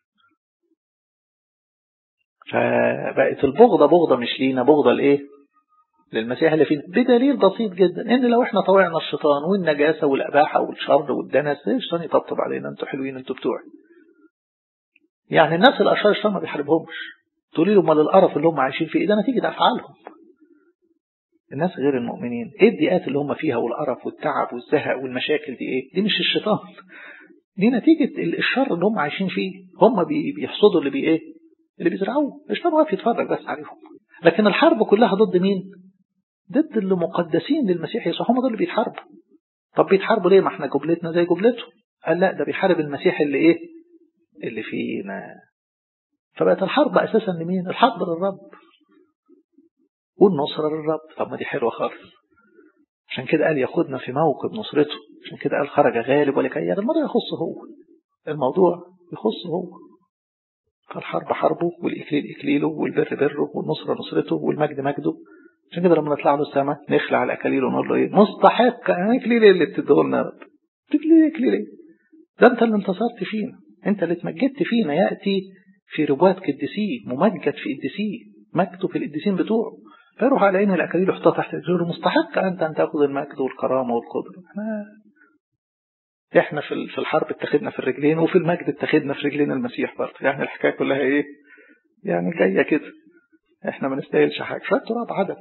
فبقت البغضة بغضة مش لينا بغضة لايه للمسيح اللي فينا بدليل بسيط جدا ان لو احنا طوعنا الشيطان والنجاسة والاباحة والشر والدنس الشيطان يطبطب علينا انتوا حلوين انتوا بتوعي يعني الناس الاشرار الشيطان ما بيحاربهمش تقولي له امال القرف اللي هم عايشين فيه ده نتيجة افعالهم الناس غير المؤمنين ايه الضيقات اللي هم فيها والقرف والتعب والزهق والمشاكل دي ايه دي مش الشيطان دي نتيجة الشر اللي هم عايشين فيه هم بيحصدوا اللي بي ايه اللي بيزرعوه الشيطان واقف يتفرج بس عليهم لكن الحرب كلها ضد مين ضد اللي مقدسين للمسيح يسوع هم دول اللي بيتحاربوا طب بيتحاربوا ليه ما احنا جبلتنا زي جبلته قال لا ده بيحارب المسيح اللي ايه اللي فينا فبقت الحرب اساسا لمين الحرب للرب والنصرة للرب طب ما دي حلوة خالص عشان كده قال ياخدنا في موكب نصرته عشان كده قال خرج غالب ولكي الموضوع يخصه هو الموضوع يخصه هو فالحرب حربه والإكليل إكليله والبر بره والنصرة نصرته والمجد مجده عشان كده لما نطلع له السماء نخلع الأكاليل ونقول له إيه مستحق إكليل اللي بتديه لنا يا رب تكليل إكليل إيه ده أنت اللي انتصرت فينا أنت اللي اتمجدت فينا يأتي في ربوات قدسيه ممجد في قدسيه مجده في القديسين بتوعه فيروح على عين الأكاليل يحطها تحت رجله مستحق أنت أن تأخذ المجد والكرامة والقدرة احنا احنا في في الحرب اتخذنا في الرجلين وفي المجد اتخذنا في رجلين المسيح برضه يعني الحكايه كلها ايه يعني جايه كده احنا ما نستاهلش حاجه شويه تراب عدم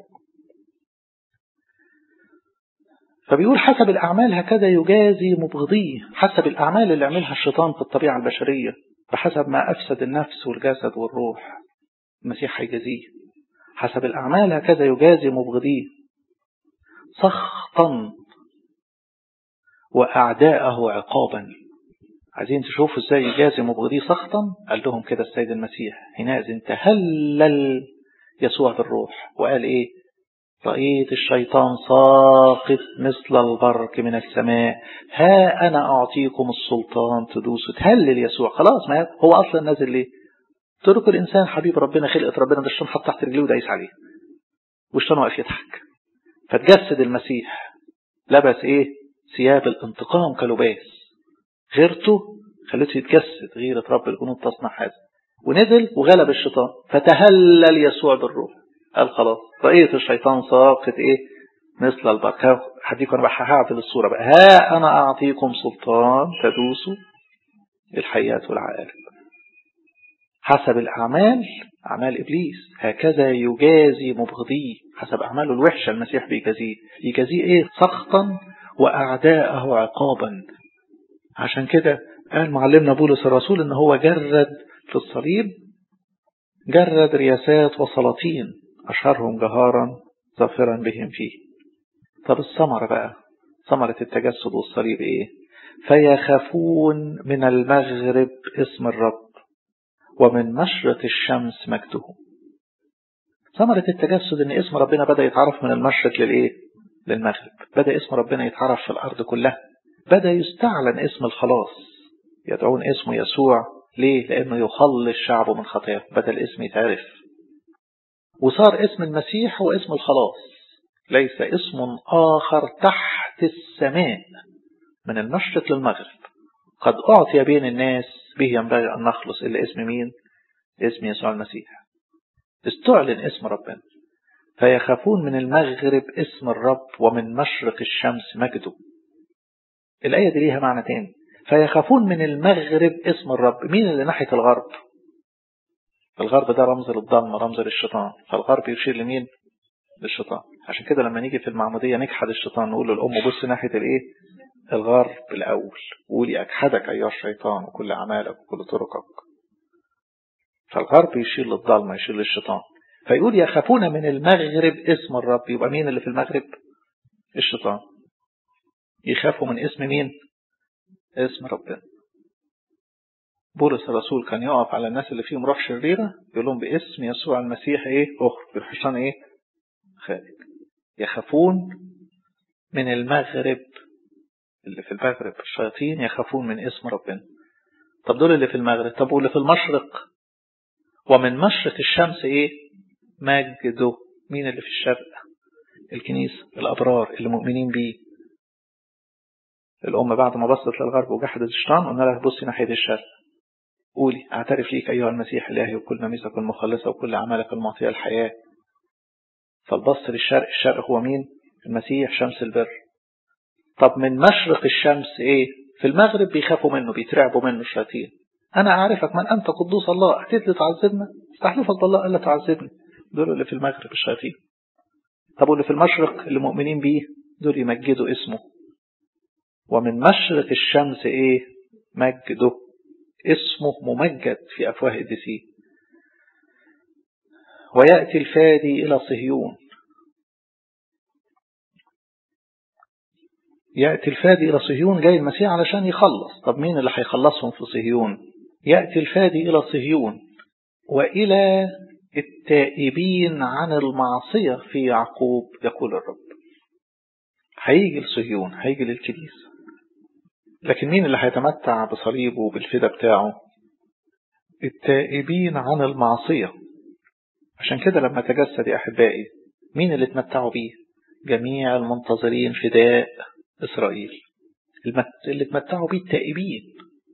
فبيقول حسب الأعمال هكذا يجازي مبغضيه حسب الأعمال اللي عملها الشيطان في الطبيعة البشرية بحسب ما أفسد النفس والجسد والروح المسيح هيجازيه حسب الأعمال هكذا يجازي مبغضيه سخطا وأعداءه عقابا عايزين تشوفوا ازاي يجازي مبغضيه سخطا قال لهم كده السيد المسيح حينئذ تهلل يسوع بالروح وقال ايه رأيت الشيطان ساقط مثل البرق من السماء ها أنا أعطيكم السلطان تدوسوا تهلل يسوع خلاص ما هو أصلا نازل ليه ترك الإنسان حبيب ربنا خلقة ربنا ده الشيطان حط تحت رجليه ودايس عليه والشيطان واقف يضحك فتجسد المسيح لبس إيه ثياب الانتقام كلباس غيرته خلته يتجسد غيرة رب الجنود تصنع هذا ونزل وغلب الشيطان فتهلل يسوع بالروح قال خلاص رأيت الشيطان ساقط ايه مثل البركة هديكم انا بقى هعدل الصورة بقى ها انا اعطيكم سلطان تدوسوا الحيات والعقارب حسب الأعمال أعمال إبليس هكذا يجازي مبغضيه حسب أعماله الوحشة المسيح بيجازيه يجازيه إيه سخطا وأعداءه عقابا عشان كده قال معلمنا بولس الرسول إن هو جرد في الصليب جرد رياسات وسلاطين أشهرهم جهارا ظافرا بهم فيه طب الثمرة بقى ثمرة التجسد والصليب إيه فيخافون من المغرب اسم الرب ومن مشرق الشمس مجده ثمرة التجسد ان اسم ربنا بدأ يتعرف من المشرق للايه للمغرب بدأ اسم ربنا يتعرف في الأرض كلها بدأ يستعلن اسم الخلاص يدعون اسمه يسوع ليه لأنه يخلص شعبه من خطاياه بدأ الاسم يتعرف وصار اسم المسيح هو اسم الخلاص ليس اسم آخر تحت السماء من المشرق للمغرب قد أعطي بين الناس به ينبغي أن نخلص إلا اسم مين اسم يسوع المسيح استعلن اسم ربنا فيخافون من المغرب اسم الرب ومن مشرق الشمس مجده الآية دي ليها معنى تاني فيخافون من المغرب اسم الرب مين اللي ناحية الغرب الغرب ده رمز للضلمة رمز للشيطان فالغرب يشير لمين للشيطان عشان كده لما نيجي في المعمودية نجحد الشيطان نقول للأم بص ناحية الايه الغرب الأول قولي أجحدك أيها الشيطان وكل أعمالك وكل طرقك فالغرب يشير للظلمة يشير للشيطان فيقول يخافون من المغرب اسم الرب يبقى مين اللي في المغرب الشيطان يخافوا من اسم مين اسم ربنا بولس الرسول كان يقف على الناس اللي فيهم روح شريرة يقول لهم باسم يسوع المسيح ايه اخرج الحصان ايه خارج يخافون من المغرب اللي في المغرب الشياطين يخافون من اسم ربنا طب دول اللي في المغرب طب واللي في المشرق ومن مشرق الشمس ايه مجده مين اللي في الشرق الكنيسة الأبرار اللي مؤمنين بيه الأم بعد ما بصت للغرب وجحدت الشيطان قلنا لها بصي ناحية الشرق قولي اعترف ليك أيها المسيح الإلهي وكل نميسك المخلصة وكل أعمالك المعطية الحياة فالبص للشرق الشرق هو مين المسيح شمس البر طب من مشرق الشمس ايه في المغرب بيخافوا منه بيترعبوا منه الشياطين انا اعرفك من انت قدوس الله اتيت لتعذبنا استحلفك بالله الا تعذبني دول اللي في المغرب الشياطين طب واللي في المشرق اللي مؤمنين بيه دول يمجدوا اسمه ومن مشرق الشمس ايه مجده اسمه ممجد في افواه الدسين ويأتي الفادي إلى صهيون يأتي الفادي إلى صهيون جاي المسيح علشان يخلص طب مين اللي هيخلصهم في صهيون يأتي الفادي إلى صهيون وإلى التائبين عن المعصية في يعقوب يقول الرب هيجي لصهيون هيجي للكنيسة لكن مين اللي هيتمتع بصليبه وبالفدا بتاعه التائبين عن المعصية عشان كده لما تجسد يا أحبائي مين اللي اتمتعوا بيه جميع المنتظرين فداء إسرائيل اللي اتمتعوا بيه التائبين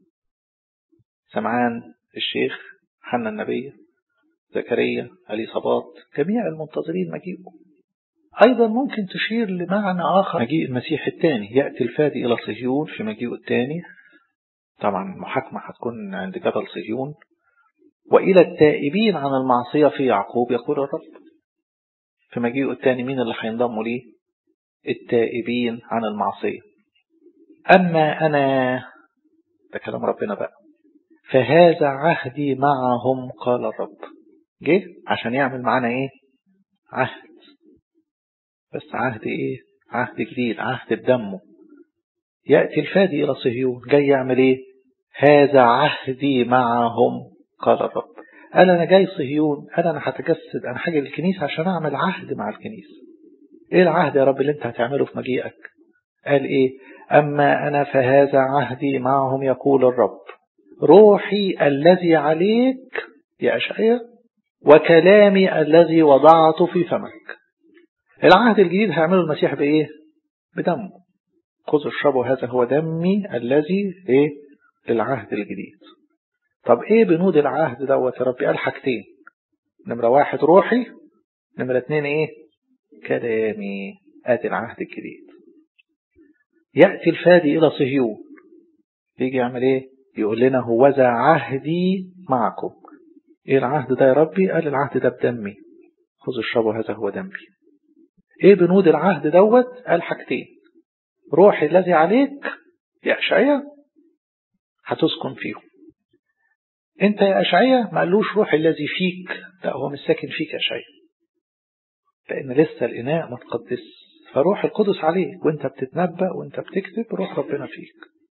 سمعان الشيخ حنا النبي زكريا علي صباط جميع المنتظرين مجيئه أيضا ممكن تشير لمعنى آخر مجيء المسيح الثاني يأتي الفادي إلى صهيون في مجيئه الثاني طبعا المحاكمة هتكون عند جبل صهيون وإلى التائبين عن المعصية في يعقوب يقول الرب في مجيئه الثاني مين اللي هينضموا ليه التائبين عن المعصية أما أنا ده كلام ربنا بقى فهذا عهدي معهم قال الرب جه عشان يعمل معانا ايه عهد بس عهد ايه عهد جديد عهد بدمه يأتي الفادي إلى صهيون جاي يعمل ايه هذا عهدي معهم قال الرب قال أنا جاي صهيون قال أنا هتجسد أنا حاجة للكنيسة عشان أعمل عهد مع الكنيسة إيه العهد يا رب اللي أنت هتعمله في مجيئك قال إيه أما أنا فهذا عهدي معهم يقول الرب روحي الذي عليك يا أشعيا وكلامي الذي وضعته في فمك العهد الجديد هيعمله المسيح بإيه بدمه خذوا اشربوا هذا هو دمي الذي إيه للعهد الجديد طب إيه بنود العهد دوت يا ربي قال حاجتين نمرة واحد روحي نمرة اتنين إيه كلامي آتي العهد الجديد يأتي الفادي إلى صهيون يجي يعمل إيه يقول لنا هو ذا عهدي معكم ايه العهد ده يا ربي قال العهد ده بدمي خذوا اشربوا هذا هو دمي ايه بنود العهد دوت قال حاجتين روحي الذي عليك يا أشعية هتسكن فيهم انت يا أشعية ما قالوش روحي الذي فيك لا هو مش ساكن فيك يا أشعية لأن لسه الإناء متقدس فروح القدس عليك وانت بتتنبأ وانت بتكتب روح ربنا فيك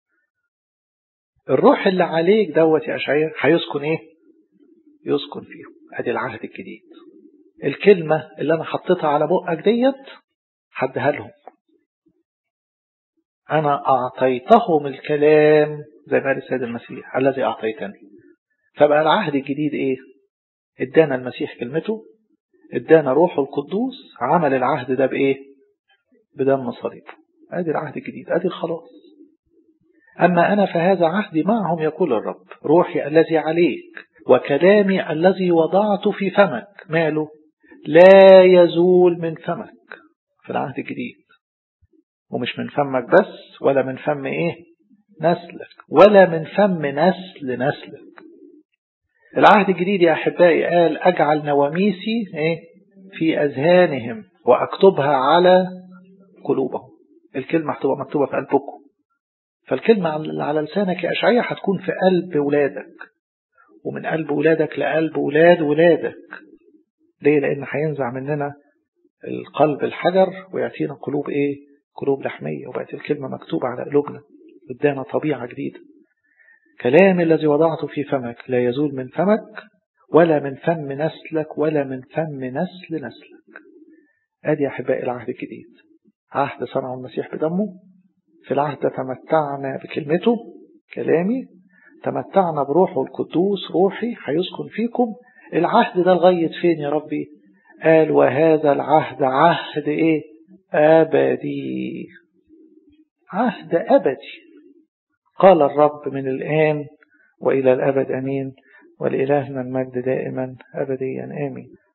الروح اللي عليك دوت يا أشعية هيسكن ايه يسكن فيهم ادي العهد الجديد الكلمة اللي انا حطيتها على بقك ديت حدها لهم انا اعطيتهم الكلام زي ما قال السيد المسيح الذي اعطيتني فبقى العهد الجديد ايه ادانا المسيح كلمته ادانا روحه القدوس عمل العهد ده بايه بدم صليبه ادي العهد الجديد ادي الخلاص اما انا فهذا عهدي معهم يقول الرب روحي الذي عليك وكلامي الذي وضعت في فمك ماله لا يزول من فمك في العهد الجديد ومش من فمك بس ولا من فم ايه نسلك ولا من فم نسل نسلك العهد الجديد يا أحبائي قال أجعل نواميسي إيه؟ في أذهانهم وأكتبها على قلوبهم الكلمة هتبقى مكتوبة في قلبكم فالكلمة على لسانك يا أشعية هتكون في قلب ولادك ومن قلب ولادك لقلب ولاد ولادك ليه لأن هينزع مننا القلب الحجر ويعطينا قلوب إيه قلوب لحمية وبقت الكلمة مكتوبة على قلوبنا ادانا طبيعة جديدة كلام الذي وضعته في فمك لا يزول من فمك ولا من فم نسلك ولا من فم نسل نسلك ادي احبائي العهد الجديد عهد صنعه المسيح بدمه في العهد تمتعنا بكلمته كلامي تمتعنا بروحه القدوس روحي هيسكن فيكم العهد ده لغاية فين يا ربي قال وهذا العهد عهد ايه أبدي عهد أبدي قال الرب من الآن وإلى الأبد أمين ولإلهنا المجد دائما أبديا آمين